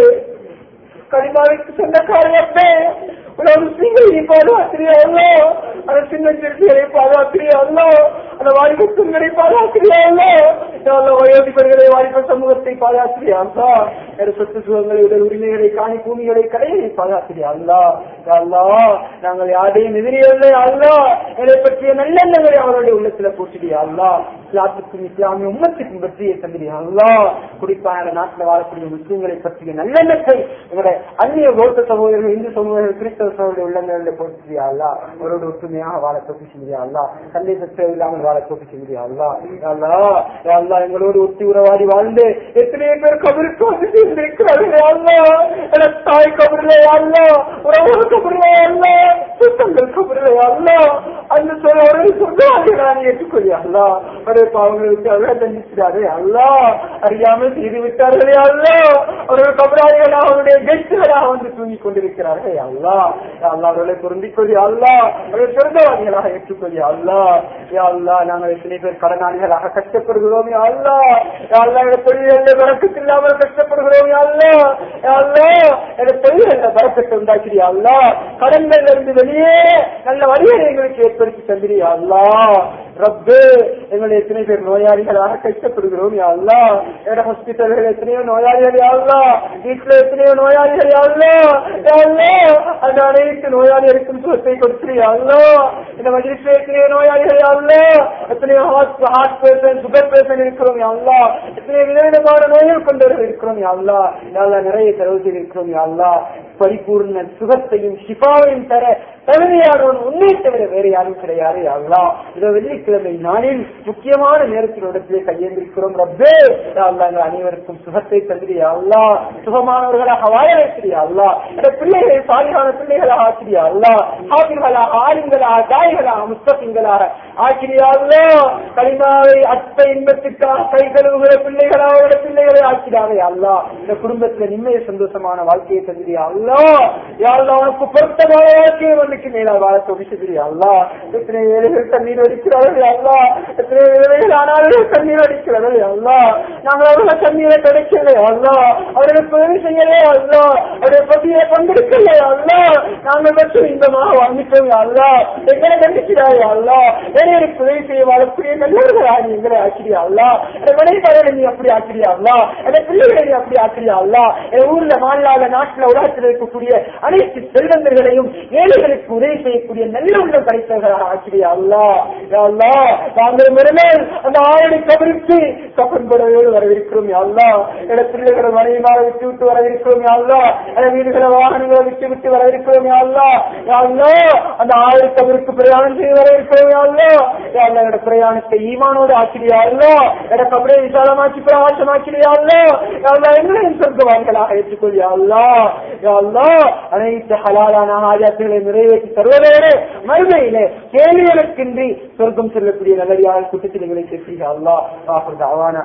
[SPEAKER 1] கனிமாவிற்கு சொந்தக்காரர்களே உலக முஸ்லீம்களை பாதுகாத்திரியா அல்லோ அந்த சின்ன சிறுத்தைகளை பாதுகாத்திரியா அல்லோ அந்த வாலிப பெண்களை பாதுகாத்திரியா அல்லோ வயோதிபர்களை வாலிப சமூகத்தை பாதுகாத்திரியா அல்லா என் சொத்து சுகங்களை உடல் உரிமைகளை காணி பூமிகளை கடையை பாதுகாத்திரியா அல்லா அல்லா நாங்கள் யாரையும் எதிரியல்ல அல்லா என்னை பற்றிய நல்லெண்ணங்களை அவருடைய உள்ளத்துல போட்டுடியா அல்லா இஸ்லாத்துக்கும் இஸ்லாமிய உம்மத்துக்கும் வெற்றியை தந்திரியா அல்லா குறிப்பாக நாட்டில் வாழக்கூடிய முஸ்லீம்களை பற்றிய நல்லெண்ணத்தை எங்களுடைய அந்நிய பௌத்த சகோதரர்கள் இந்து சமூகங்கள் கிறிஸ்தவ சகோதரர்கள் உள்ளங்களில் போட்டுறியா அல்லா அவரோட ஒற்றுமையாக வாழ தொப்பி செஞ்சியா அல்லா சந்தை சச்சரவு இல்லாமல் வாழ தொப்பி செஞ்சியா அல்லா அல்லா அல்லா எங்களோடு ஒத்தி உறவாடி வாழ்ந்து எத்தனையோ பேர் கபருக்கு வந்து சேர்ந்திருக்கிறார்கள் அல்லா என தாய் கபரிலே அல்லா உறவு கபரிலே அல்லா சுத்தங்கள் கபரிலே அல்லா அந்த சொல்ல ஒரு சொந்தமாக நான் ஏற்றுக்கொள்ளி அல்லா ஒரு பாவங்களுக்கு அல்லா தண்டிக்கிறாரே அல்லா அறியாமல் செய்து விட்டார்களே அல்லா அவர்கள் கபராளிகளாக அவருடைய கெட்டுகளாக வந்து தூங்கிக் கொண்டிருக்கிறார்கள் அல்லா அல்லா அவர்களை பொருந்திக் கொள்ளி அல்லா அவர்கள் சிறந்தவாதிகளாக ஏற்றுக்கொள்ளி அல்லா யா அல்லா நாங்கள் எத்தனை பேர் கடனாளிகளாக கஷ்டப்படுகிறோம் யா அல்லா யா அல்லா எங்க தொழில்களில் வரக்கத்து இல்லாமல் கஷ்டப்படுகிறோம் யா அல்லா யா அல்லா எங்க தொழில்களில் வரக்கத்தை உண்டாக்கிறியா அல்லா கடன்கள் இருந்து வெளியே வழியே நல்ல வழியை எங்களுக்கு ஏற்படுத்தி தந்திரியா அல்லா ரப்பு எங்களை எத்தனை பேர் நோயாளிகளாக கஷ்டப்படுகிறோம் யா அல்லா எங்க ஹாஸ்பிட்டல்கள் எத்தனையோ நோயாளிகள் யா அல்லா வீட்டுல எத்தனையோ நோயாளிகள் யா அல்லா யா அல்லா அந்த அனைத்து நோயாளிகளுக்கும் சுகத்தை கொடுத்துறியா அல்லா இந்த மஜிலிஸ்ல எத்தனையோ நோயாளிகள் யா அல்லா எத்தனையோ heart heart patient sugar patient இருக்கிறோம் யா அல்லா எத்தனையோ விதவிதமான நோய்கள் கொண்டவர்கள் இருக்கிறோம் யா அல்லா யா அல்லா நிறைய செலவு இருக்கிறோம் யா அல்லா பரிபூர்ண சுகத்தையும் சிபாவையும் தர தகுதியானவன் உன்னை தவிர வேற யாரும் கிடையாது யா அல்லா இதோ வெள்ளிக்கிழமை நாளில் முக்கியமான நேரத்தில் இடத்திலே கையேந்திருக்கிறோம் ரப்பே யா அல்லா எங்கள் அனைவருக்கும் சுகத்தை தந்திரியா அல்லா சுகமானவர்களாக வாழ வைக்கிறியா அல்லா இந்த பிள்ளைகளை சாலியான பிள்ளைகளாக ஆக்கிறியா அல்லா ஆபிர்களாக ஆளுங்களாக தாய்களாக முஸ்தபிங்களாக ஆக்கிறியா அல்லா களிமாவை அற்ப இன்பத்திற்காக கை கழுவுகிற பிள்ளைகளாக அவரோட பிள்ளைகளை ஆக்கிறாரே அல்லா இந்த குடும்பத்துல நிம்மதி சந்தோஷமான வாழ்க்கையை தந்திரியா அல்லா யா அல்லா உனக்கு பொருத்தமான வாழ்க்கையை உனக்கு மேலா வாழ தொகுச்சுதிரியா அல்லா எத்தனை ஏழைகள் தண்ணீர் அடிக்கிறார்கள் அல்லா எத்தனை ஏழைகள் ஆனாலும் தண்ணீர் அடிக்கிறார்கள் அல்லா நாங்கள் அவர்கள தண்ணீரை கிடைக்கல அல்லா அவர்களுக்கு உதவி செய்யலே அல்லா அவருடைய பசியை பங்கெடுக்கல அல்லா நாங்கள் மட்டும் இன்பமாக வாழ்ந்துட்டோம் அல்லா எங்களை கண்டிக்கிறாய் அல்லா ஏழைகளுக்கு உதவி செய்ய வாழக்கூடிய நல்லவர்களா நீ எங்களை ஆக்கிறியா அல்லா என் மனைவி நீ அப்படி ஆக்கிறியா அல்லா என் பிள்ளைகளை நீ அப்படி ஆக்கிறியா அல்லா என் ஊர்ல மாநில நாட்டுல உலகத்தில் இருக்கக்கூடிய அனைத்து செல்வந்தர்களையும் ஏழைகளுக்கு உதவி செய்யக்கூடிய நல்ல உள்ளம் கிடைத்தவர்களாக ஆக்கிறியா அல்லா யா அல்லா நாங்கள் மறுநாள் அந்த ஆயுளை கபருக்கு கப்பன் படவோடு வரவிருக்கிறோம் யா அல்லா என பிள்ளைகளை மனைவிமார விட்டு விட்டு வரவிருக்கிறோம் யா அல்லா என வீடுகளை வாகனங்களை விட்டு விட்டு வரவிருக்கிறோம் யா அல்லா யா அல்லா அந்த ஆயுள் கபருக்கு பிரயாணம் செய்து வரவிருக்கிறோம் யா அல்லா யா அல்லா என்னோட பிரயாணத்தை ஈமானோடு ஆக்கிறியா அல்லா என கபரை விசாலமாக்கி பிரகாசமாக்கிறியா அல்லா யா அல்லா எங்களையும் சொர்க்கவான்களாக ஏற்றுக்கொள்ளியா அல்லா யா அல்லா அனைத்து ஹலாலான ஆஜாத்துகளை நிறைவேற்றி தருவதோடு மறுமையிலே கேள்விகளுக்கின்றி சொர்க்கம் செல்லக்கூடிய நல்லடியாக குற்றத்தில் எங்களை சேர்த்தீங்க அல்லா ஆஃபர் தாவான